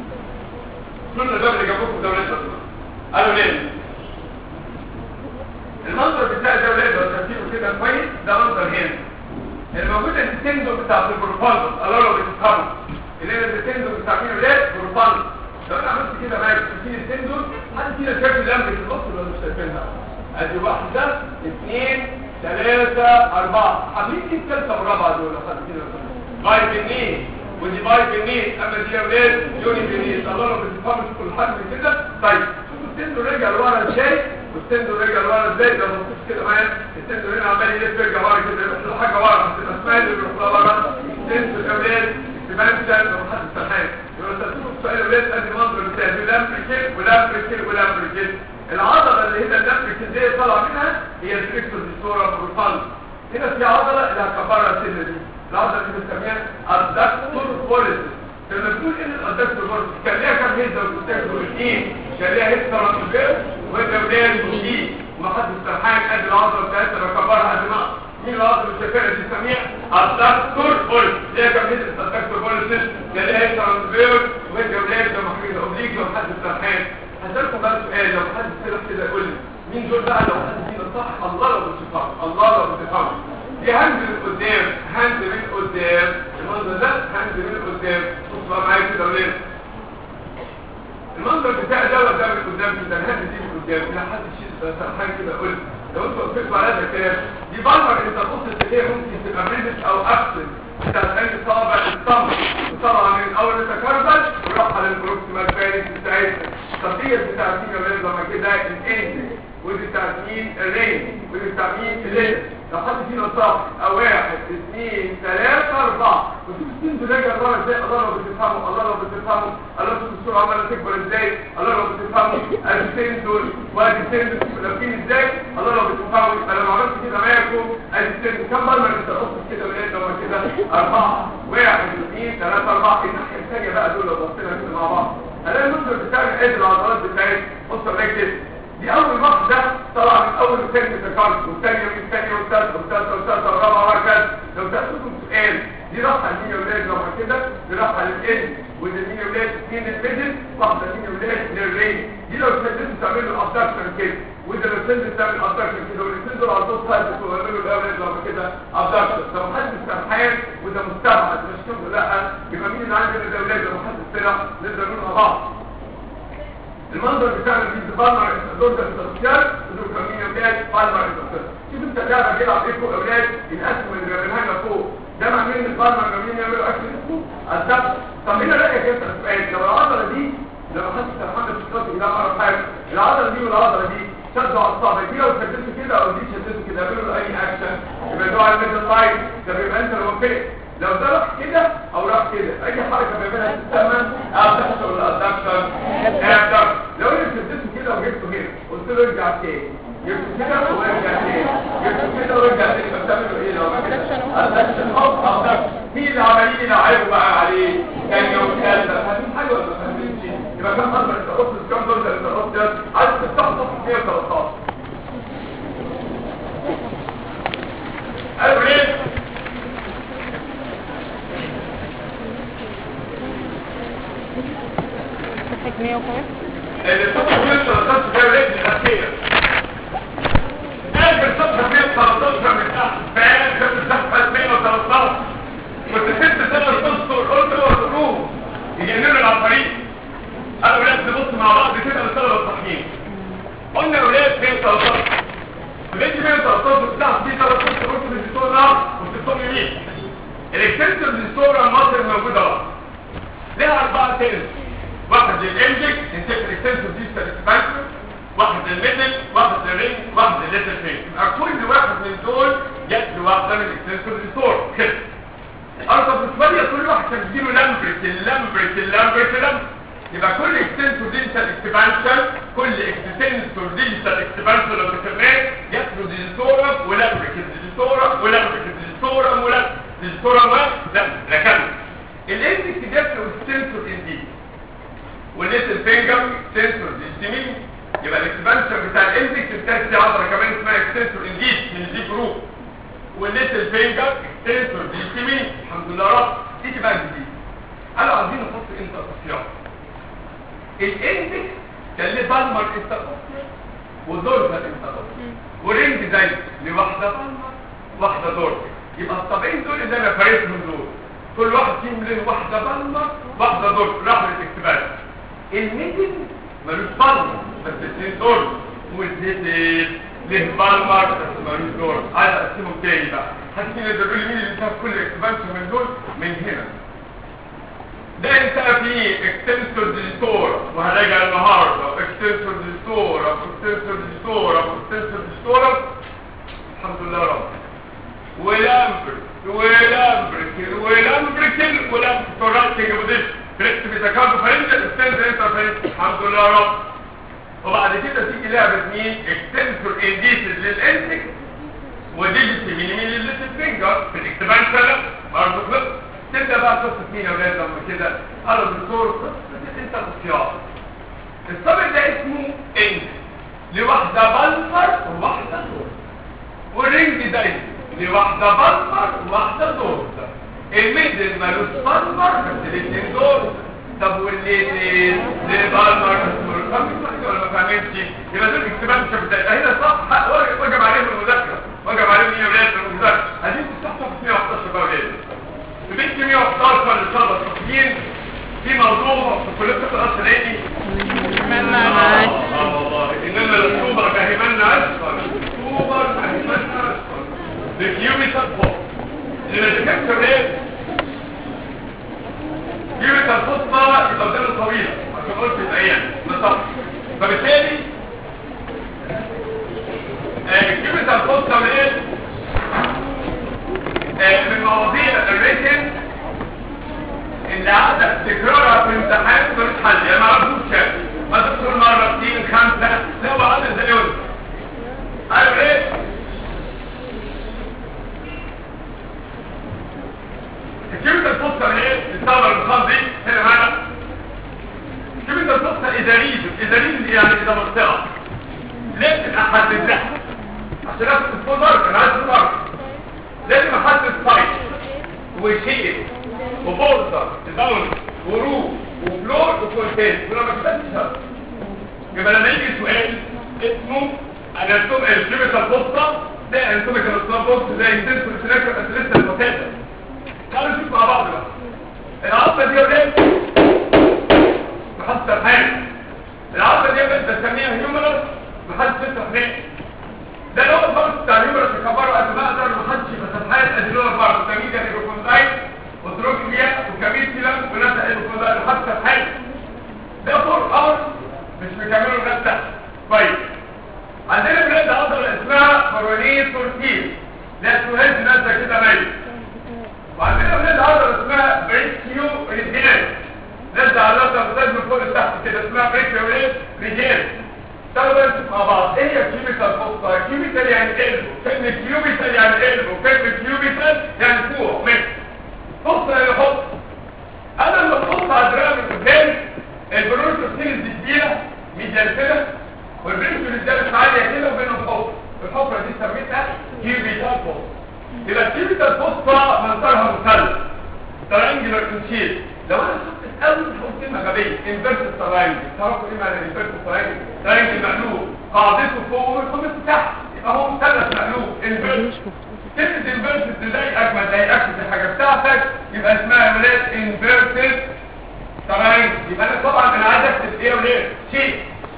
كل الباب اللي جنبكم ده ولاد قالوا ليه المنظر بتاع ده ولاد لو شايفينه كده كويس ده منظر هنا الموجود التندو بتاع البروفاندو الله لو بتفهموا اللي هي التندو بتاع مين ولاد بروفاندو لو انا عملت كده معاك شايفين التندو حد فينا شايف اللمبه في النص ولا مش شايفينها ادي واحده اثنين ثلاثة أربعة عاملين دي الثالثة والرابعة دول لو حد كده باي بالنيل ودي باي بالنيل أما دي يا ولاد يوني بالنيل الله لو بتفهموا شوفوا الحجم كده طيب شوفوا التندو رجع لورا ازاي والتندو رجع لورا ازاي ده مبسوط كده معايا التندو هنا عمال يلف يرجع ورا كده يروح له حاجة ورا هتبقى اسمها اللي بيروح لها ورا التندو يا ولاد تبان لو حد سرحان يقول لك السؤال يا ولاد ادي منظر بتاع لامبريكيل ولامبريكيل ولامبريكيل العضلة اللي هنا اللامبريكيل دي طالعه منها هي الفليكسور ديستورا بروفاند هنا في عضلة اللي هتكبرها السنة دي العضلة دي بنسميها الدكتور بوليسيس لما بنقول ان الدكتور بوليسيس كان ليها كام هيزة وتستخدم الاثنين كان ليها هيزة رانوفير وهيزة ولاد وشي وما حد سرحان قد العضلة بتاعتها بكبرها قد ما مين العضلة اللي شايفينها دي بنسميها الدكتور بوليسيس ليها كام هيزة الدكتور بوليسيس كان ليها هيزة رانوفير وهيزة ولاد لما حد اوبليك لو حد سرحان هسألكم بقى سؤال لو حد كده كده يقول لي مين دول بقى لو حد فينا صح الله لو بتفهم الله لو بتفهم في هاند من قدام هاند من قدام المنظر ده هاند من قدام بص بقى معايا كده وليه المنظر بتاع دوت ده من قدام كده الهاند دي من قدام لا حد يشيل سرحان كده يقول لو انتوا وقفتوا على هذا الكلام دي بالمر انت تبص تلاقيها ممكن تبقى بريدش او ابسن انت هتلاقي صابع الصمت وطبعا من اول تكربل وراح على البروكسيمال فارس بتاعتنا طب دي بتاعت مين يا لما كده الاند ودي بتاعت مين الرين ودي بتاعت مين الليل لو حد فينا صح او واحد اثنين ثلاثة اربعة وشوف السن ده جاي الله ازاي الله لو بتفهموا الله لو بتفهموا الله شوف الصورة عمالة تكبر ازاي الله لو بتفهموا ادي السن دول وادي السن دول لابسين ازاي الله لو بتفهموا انا لو عملت كده معاكم ادي السن كم مرة انت قصت كده من لما كده اربعة واحد اثنين ثلاثة اربعة الناحية الثانية بقى دول لو بصينا كده مع بعض الاقي المنظر بتاع العيد العضلات بتاعتي بص ركز دي اول واحده طلع من اول وثاني تكرر والثانيه والثانيه والثالثه والثالثه والثالثه والرابعه وهكذا لو سالتكم سؤال دي راحه لمين يا ولاد لو كده دي راحه للان ودي مين يا ولاد اثنين البدن واحده مين يا ولاد للرين دي لو شدتوا تعملوا الابدكشن كده وده لو شدت تعمل الابدكشن كده والاثنين دول على طول سايد ويعملوا الاولاد لو كده ابدكشن لو حد استرحان وده مستبعد مش كده لا يبقى مين اللي عندنا ده ولاد لو حد استرح نقدر نقول مع بعض المنظر بتاع الفيز بالمر الدور ده التفكير ودول كمين اولاد بالمر التفكير شوف انت اللعبه بيلعب ايه فوق اولاد الاسم اللي بيعملها لنا فوق ده معناه ان البالمر جايين يعملوا اكل فوق الضبط طب هنا رايك انت السؤال لو العضله دي لما حد سرحان في الصوت ده مره حاجه العضله دي والعضله دي شدوا على الصابع دي لو شدته كده او دي شدته كده يعملوا اي اكشن يبقى ده على الميدل لاين ده بيبقى انت لو وقفت لو ده راح كده او راح كده اي حركه بيعملها تسمى ابدكشن ولا ادكشن ابدكشن لو انا شدته كده وجبته هنا قلت له ارجع تاني جبته كده وارجع تاني جبته كده وارجع تاني فبتعملوا ايه لو كده ادكشن هوب ادكشن مين اللي عمالين يلعبوا بقى عليه كان يوم ثالثه فاهمين حاجه ولا ما فاهمينش يبقى كم مره انت قلت كام دول انت قلت عايز تفتح صفحه 113 قالوا ايه صفحة 105 اللي صفحة 113 ده ولاد الأخير آخر صفحة 113 من تحت فآخر صفحة 113 متفت سنة القصة والقلت والقلوب يجننوا العفاريت قالوا ولاد نبص مع بعض كده للطلبة الصحيين قلنا ولاد 113 ولاد 113 بتاعت دي ثلاث قصة قلت من الدكتور نار والدكتور يمين الاكتنسر ديستورا مصر موجودة بقى لها أربعة تنس واحد للانجك انتكر اكستنسور ديستال اكسبانشن واحد للميدل واحد للرينج واحد للليتل فين يبقى كل واحد من دول جت لواحده من الاكستنسور ديستور كده ارض شويه كل واحد كان بيديله لامبرت اللامبرت اللامبرت اللامبرت يبقى كل اكستنسور ديجيتال اكسبانشن كل اكستنسور ديجيتال اكسبانشن لو ذكرناه جات له ديجيتورا ولامبرت ديجيتورا ولامبرت ديجيتورا ولامبرت ديجيتورا ولامبرت لكن الاندكس جات له اكستنسور انديك والليتل فينجر سنسور ديستمين يبقى الاكسبانشن بتاع الاندكس بتاعت دي عضله كمان اسمها اكستنسور انديد من دي جروب والليتل فينجر سنسور ديستمين الحمد لله رب دي بقى جديد قالوا عايزين نحط انترفيرنس الاندكس كان ليه بالمر انترفيرنس ودورزال انترفيرنس ورينج زي لواحده بالمر واحده دورزال يبقى الطبيعيين دول اللي انا فارسهم دول كل واحد فيهم له واحده بالمر واحده دورزال راح للاكسبانشن الميدل ملوش بالمر بس الاثنين دول والزيتل له بالمر بس ملوش دور عايز اقسمهم تاني بقى حاسين يقدروا لي مين اللي شاف كل اكسبانشن من دول من هنا ده انت في اكستنسور ديستورا وهنراجع النهارده اكستنسور ديستورا اكستنسور ديستورا اكستنسور ديستورا الحمد لله رب ولامبرت ولامبرت ولامبرت ولامبرت رايتنج بوديش فريكت بيتكارد فرنجل اكستنسور انترفيرنس الحمد لله رب وبعد كده تيجي لعبه مين اكستنسور انديسز للانتك وديجيتي مين مين للليتل فينجر في الاكسبانشن برضه خلص تبدا بقى قصه مين يا ولاد لما كده قالوا الدكتور قصه انت اختيار الصبر ده اسمه انت لواحده بلفر وواحده دور والرنج ده لواحده بلفر وواحده دور الميدل مالوش بلفر بس الاثنين دور طب والليل لبالمر فاهمين ولا ما فاهمينش يبقى دول اكسبانشن بتاع هنا صح وجب عليهم المذاكره وجب عليهم ايه يا ولاد بالمجزات عايزين تستحضر في 111 بقى ولاد في بنت 111 اللي شرط التصميم في موضوع في كليه الطب الاسرائيلي اه والله انما السوبر فهمنا اسفل السوبر فهمنا اسفل الكيوبيتال فوق اللي ذكرت ولاد كيوبيتال فوسطى يبقى قدام طويله عشان قلت في ايام بالظبط فبالتالي الكيوبيتال الفوسطى من ايه؟ آه، من مواضيع الريتن اللي عندك تكرارها في امتحان ملوش حل يعني ما عرفوش يعني ما تدخل مرة اثنين خمسة لا هو عامل زي يوم عارف ايه؟ الكيوبيتال الفوسطى من ايه؟ الثورة النظام دي هنا معانا الكيوبيتال الفوسطى إذا ريجن إذا ريجن يعني إذا منطقة لازم احددها عشان اخد الفولدر انا عايز الفولدر لازم احدد سايت وشيء وبوردر داون وروف وفلور وكونتين ولما كتبتش هذا يبقى لما يجي سؤال اسمه اناتوم الكيميكال بوسطة ده اناتوميكال اسلام بوست زي انتنسو سيلكشن اسلسة المتابع تعالوا نشوف مع بعض بقى العصبة دي يا ولاد محصل حاجة العصبة دي يا ولاد بسميها هيومرس محدش يفتح ليه ده لو الفرق بتاع الهيومرس يكبره قد ما اقدر محدش يبقى فتحات ادينولا بارد تميجا هيدروكوندايت وتروكيا وكابيتيلا ونفس هيدروكوندايت وحتى فتحات ده فور اور مش مكمله نفسه كويس عندنا بلاد عضلة اسمها فرونيه تورتيل لا تهز نازله كده ميت وعندنا بلاد عضلة اسمها بريكيو ريجينال نازله على الراسه بتاعت من فوق لتحت كده اسمها بريكيو ريجينال تعالوا نشوف مع بعض ايه هي كيوبيتال فوسطى كيوبيتال يعني قلب كلمة كيوبيتال يعني قلب وكلمة كيوبيتال يعني فوق ماشي فوسطى يعني حط انا لما بحط على دراع من قدام البروتوسينز دي كبيرة ميديال كده والبروتوسينز عالية كده وبينهم فوق الحفرة دي سميتها كيوبيتال فوسطى يبقى الكيوبيتال فوسطى منظرها مثلث ترانجلر كونشيل لو انا شفت اول حط كلمه غبيه انفيرس تراينجل تعرفوا ايه معنى انفيرس تراينجل تراينجل مقلوب قاعدته فوق والخمس تحت يبقى هو مثلث مقلوب انفيرس كلمه انفيرس ازاي اجمل زي اكتب الحاجه بتاعتك يبقى اسمها يا ولاد انفيرس تراينجل يبقى انا طبعا انا عايز اكتب ايه يا ولاد شيء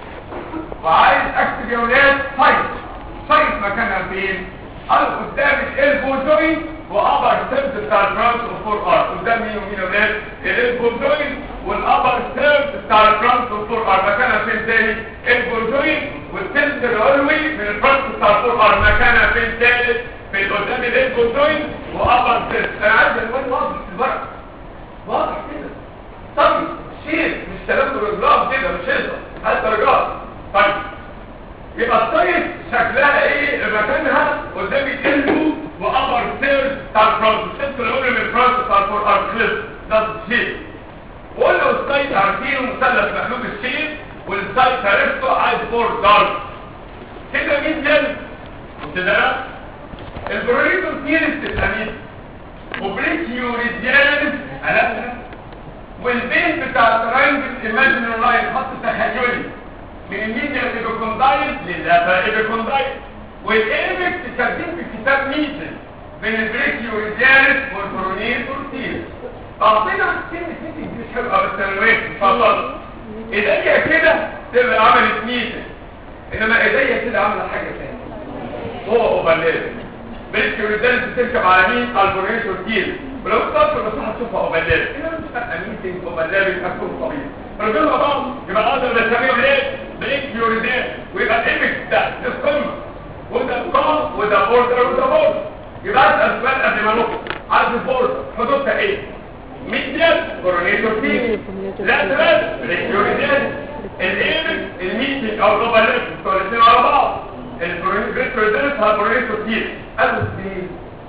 وعايز اكتب يا ولاد سايت سايت مكانها فين قال قدام الالبو جوينت وابر سيرف بتاع الفرونت والفور ار قدام مين ومين اولاد الالبو جوينت والابر سيرف بتاع الفرونت والفور ار مكانها فين تاني الالبو جوينت والسيرف العلوي من الفرونت بتاع الفور ار مكانها فين تالت في قدام الالبو جوينت وابر سيرف انا عايز الوان واضح في الورق واضح كده طيب شيل مش كلام بروجرام كده مش هيصل هات درجات طيب يبقى الطيب شكلها ايه مكانها قدام الالبو وابر سيرز بتاع الفرونت الشفت العلوي من الفرونت بتاع الفور ار كليب ده الشيل وقلنا السايت عارفينه مثلث مقلوب الشيل والسايت عرفته عايز فور دارك كده مين جل كده البروريتو سيرس الامين وبريكيو ريديانس عرفنا والبين بتاع التراينجل ايماجينري لاين خط تخيلي من الميديا ايبيكوندايل للابا ايبيكوندايل والايبكس كاتبين في كتاب ميتن بين البريكيو ريديانس والبرونيل تورتيل اعطينا كلمه ميتن دي مش حلوه بس انا وقفت اتفضل ايديا كده تبقى عملت ميتن انما ايديا كده عامله حاجه ثانيه هو اوفرلاب بريكيو ريديانس بتركب على مين على البرونيل تورتيل ولو اتصلت بس هتشوفها اوفرلاب انما مش فارقه ميتن اوفرلاب يبقى كله طبيعي رجلها بعض يبقى اقدر بسميهم ايه بريكيو ريديانس ويبقى الايبكس ده القمه وده القمر وده بوردر وده بوردر يبقى اسال سؤال قبل ما نخرج عارف البوردر حدودها ايه ميديال كورونيتور تيب لا ثلاث ريكيوريديال الايبكس الميديال او الروباليت الاثنين على بعض الكورونيتور هالكورونيتور تيب قالوا اثنين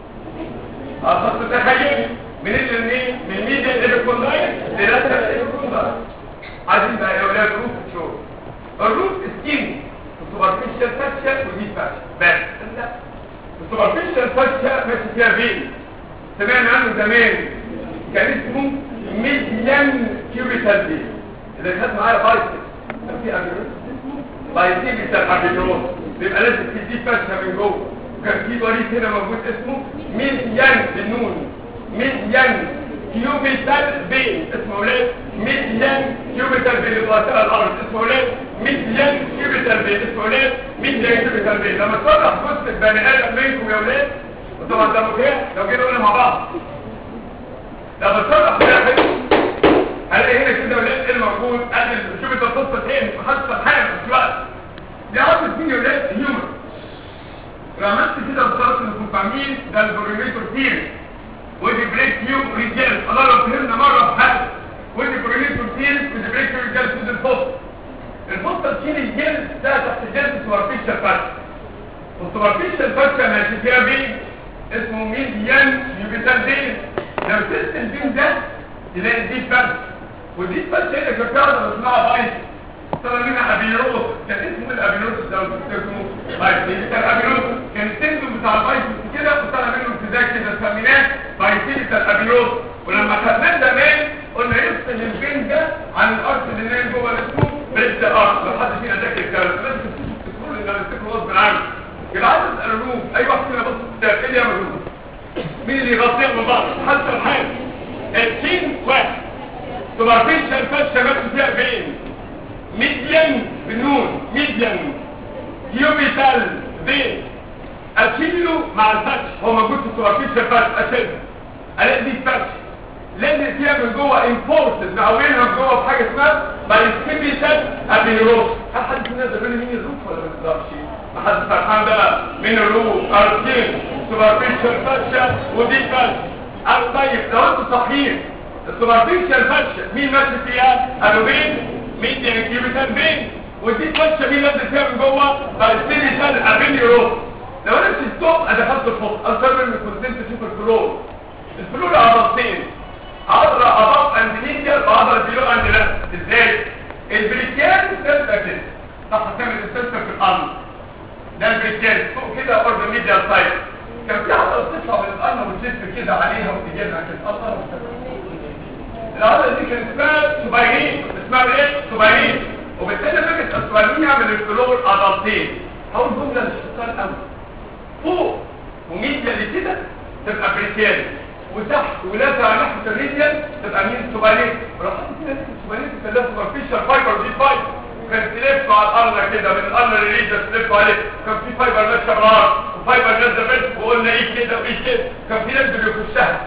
اخذت تخيل من اللي من الميديال ايبكوندايل للاسف ايبكوندايل عايزين بقى يا اولاد روف تشوف الروف سكيني السوبرفيشال فاشيا ودي فاشيا بس لا السوبرفيشال فاشيا ماشي فيها فين سمعنا عنه زمان كان اسمه ميديان كيوبيتال دي اللي خد معايا بايسكس كان في اميروس اسمه بايسكس اربيتروس بيبقى لازم تدي فاشيا من جوه وكان في وريد هنا موجود اسمه ميديان بالنون ميديان كيوبيتال بين اسمه ولاد ميديان كيوبيتال بين اللي على الارض اسمه ولاد ميديان كيوبيتال بين اسمه ولاد ميديان كيوبيتال بين لما تصرح قصه بني ادم منكم يا ولاد وطبعا ده مكان لو جينا قلنا مع بعض لما تصرح واحد هلاقي هنا كده ولاد ايه الموجود قال شوف انت القصه فين محدش حاجه في الوقت دي عرفت مين يا ولاد هيومن عملت كده بصراحه انكم فاهمين ده البريميتور ثيري ودي بريك يو ريجال الله لو فهمنا مره في حاجه ودي بريميتور ثيري ودي بريك يو ريجال في الفصل الفصل تشيل الجلد ده تحت جلد سوبرفيشال فاتش والسوبرفيشال فاتش ماشي فيها بين اسمه ميديان يوبيتال بين لو سيست البين ده تلاقي دي فاتش ودي فاتش هنا كانت قاعده اسمها بايت طلع منها ابيروس كان اسمه الابيروس ده بتسموه بايت كان ابيروس كان التندون بتاع البايت كده وطلع منه امتزاج كده سميناه بايتيتا الابيروس ولما خدناه زمان قلنا يفصل البين ده عن الارض اللي نايم جوه اسمه بريد ارض لو حد فينا ذاكر الكلام لازم تقول ان انا افتكره غصب عني يبقى عايز اسال الروم اي واحد فينا بص في الكتاب ايه اللي يعمل الروم مين اللي يغطيها من بعض حتى الحال التين واحد سوبرفيشال فاتشه ماشي فيها بين ميديان بالنون ميديان كيوبيتال بين اشيله مع الفتش هو موجود في السوبرفيشال فاتش اشيله الاقي دي فتش لان فيها من جوه انفورسد معوينها من جوه بحاجه اسمها بايسكيبيتال ابيروس هل حد فينا يقدر يقول مين الروف ولا ما يقدرش ما حد فرحان بقى مين الروف ارتين سوبرفيشال فاتشه ودي فتش قال طيب لو انتوا صحيح السوبرفيشال فاتشه مين ماشي فيها قالوا بين ميديان كيوبيتال بين ودي فتشه مين نازل فيها من جوه بايسكيبيتال ابيروس لو انا شلتهم انا دخلت الفوق اكتر من كنت انت تشوف الفلور الفلور عضلتين عضله اباط اند ميديال وعضله بيلو اند لفت ازاي البريكيال تبقى كده صح تعمل السيستم في الارض ده البريكيال فوق كده اور ميديال سايد كان في عضله بتطلع من الارض وتلف كده عليها وتجيبها كده الله العضله دي كانت اسمها سوبايرين اسمها ايه سوبايرين وبالتالي فكره السوبايرين يعمل الفلور عضلتين اول جمله للشيطان قوي فوق وميديا اللي كده تبقى بريكيال وتحت ولازع ناحيه الريديال تبقى مين سوبريت ولو حد كده سوبريت كان سوبرفيشال فايبر دي فايبر كان تلف على الارض كده من الارض للريديال تلف عليه كان في فايبر ماشيه بالارض وفايبر نازله بس وقلنا ايه كده وايه كده كان في ناس بيخشها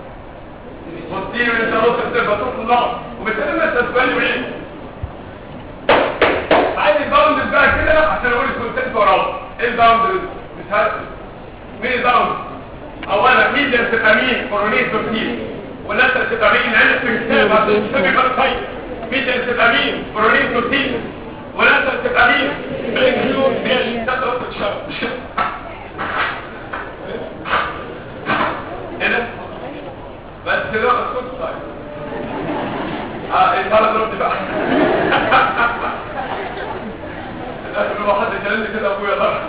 وتصير انت نص بتبقى تروح النار وبالتالي ما تسبالي ايه عايز الباوند بقى كده عشان اقول الكونتنت وراه ايه الباوند مش عارف مين الباوند اولا ميديا تبقى مين كورونيت بروتين ولا تبقى مين عندك في الكتاب عشان تسمي بقى طيب ميديا تبقى مين كورونيت بروتين ولا تبقى مين بلينكيو ماشي تقدر تشرب ايه ده بس كده الصوت طيب اه المره ضربت بقى لكن لو حد كلمني كده ابويا ضرب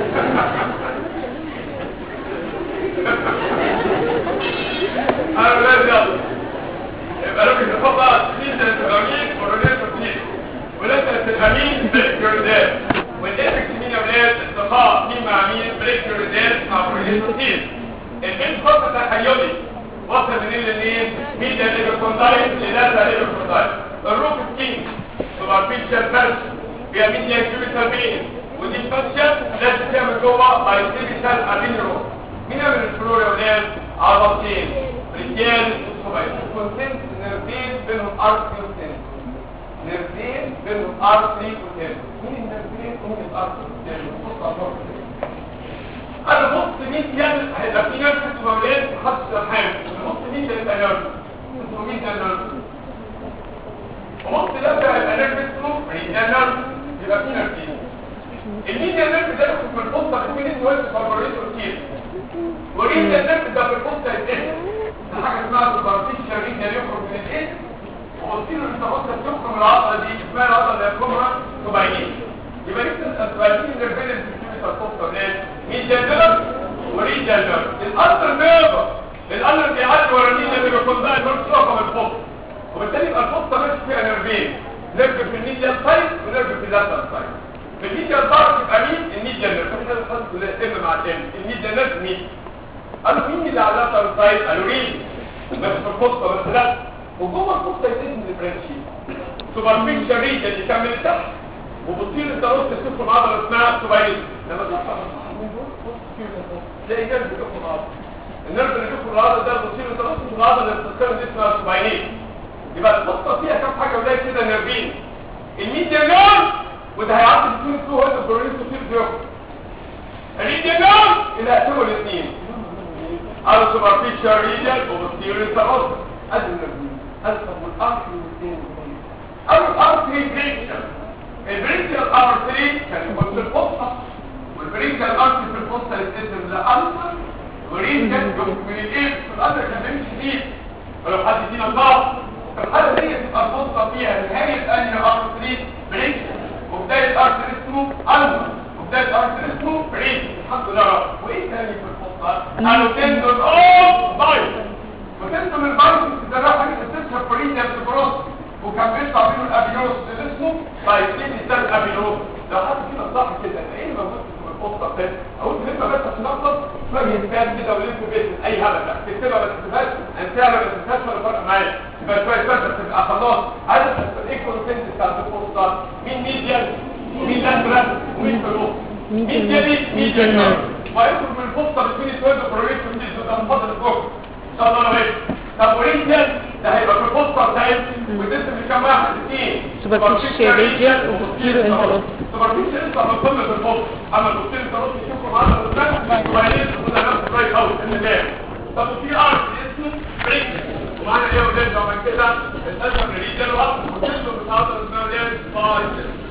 انا ولاد يلا يبقى لو كنت تفضل سنين الامين ورولين تطبيق ولاد الامين بريك يوردات والافكت مين يا ولاد الصفاء مين مع مين بريك يوردات مع ورولين تطبيق البيت خطة تخيلي وصل منين لمين مين ده اللي بيكوندايت لنازل اللي بيكوندايت الروف سكين سوبرفيشال فاش فيها مين يكتب بين ودي فاشة لازم تعمل جوه بايسيبيتال ابينرو مين من الفلور يا ولاد عضلتين رجال وصغير كونسنت نيرفين بينهم ارتري وسن نيرفين بينهم ارتري وسن مين النيرفين ومين الارتري وسن بص على الفرق انا بص مين يعني هيبقى في ناس بتبقى ولاد محدش حاجه بص مين ده يبقى نيرف اسمه مين ده نيرف وبص ده بقى يبقى نيرف اسمه ده نيرف يبقى في نيرفين الميديا نيرف ده يخرج من القصه بين النويز فابوريت وكتير وريد النيرف ده في القصه يتقسم ده حاجه اسمها سوبرفيشال ريد يخرج من الاسم وقلت له انت قصه بتخرج من العضله دي اسمها العضله اللي هتكونها سبعين يبقى لسه السبعين نيرفين اللي بتجيب القصه ولاد ميديا نيرف وريد نيرف الاندر نيرف الاندر بيعدي ورا الميديا اللي بيكون بقى نيرف رقم القصه وبالتالي يبقى القصه ماشي فيها نيرفين نيرف في الميديا سايد ونيرف في اللاترال سايد في الميديا سايد يبقى مين الميديا نيرف كده الخط كلها ام مع الام الميد ده ناس مين قالوا مين اللي على اللاتر سايد قالوا ريد بس في الخطه بس لا وجوه الخطه يتم البرانشي سوبرفيشال ريد اللي كمل تحت وبتصير انت رص تشوف العضله اسمها سوبايل لما تطلع من دول بص كده تلاقي جنب بيشوف العضله النرف اللي بيشوف العضله ده بتصير انت رص العضله اللي بتتكون دي اسمها سوبايل يبقى الخطه فيها كام حاجه ولاقي كده نيرفين الميديا نيرف وده هيعدي بين تو هيد البروليس وتصير بيوم الميديا نيرف اللي هيقسموا الاثنين على سوبرفيشال ريجن وبتصير انت رص ادي النيرفين ادي طب والارتري والاثنين او الارتري بريكشن البريكشن ارتري كان يكون في الفصة والبريكشن ارتري في الفصة يتقسم لأنتر وريجن من الايه في الأنتر كان بيمشي فيه ولو حد فينا ضغط الحالة دي تبقى الفصة فيها نهاية أنهي ارتري بريكشن وبداية ارتري اسمه أنتر وبداية ارتري اسمه بريكشن الحمد لله رب وايه تاني في الفصة؟ قالوا تندون اوف بايت وتندون البايت ده بقى حاجة تستشهر فريدة في البروست وكان بيطلع منه الابينوس اللي اسمه بايتين الدم ابينوس لو حد كده صح كده ايه اللي موجود في القصه بتاعتي اقول كلمه بس عشان اخلص فاهم كان كده ولف بيت اي هبل لا تكتبها بس تبقاش انت ما تنساش ولا فرق معايا يبقى شويه بس تبقى خلاص عارف ايه الكونتنت بتاعت القصه مين ميديال ومين لاترال ومين في النص ميديالي ميديال ويدخل من القصه بين التويد بروجكت من ده فضل الجوك ان شاء الله انا طب ورينجل ده هيبقى في البوستر بتاعت وتقسم لكام واحد اثنين سوبرفيشال ريجن وبوستيرو انتروس سوبرفيشال انت لما تكمل في البوستر اما البوستيرو انتروس يشوفوا معانا قدام وبعدين كنا نفس الرايت اوت المكان طب وفي ارت اسمه ريجن ومعانا ايه ولاد لما كده الاسم الريجن واحد وتنزل بتاعته اسمها ليه بايسل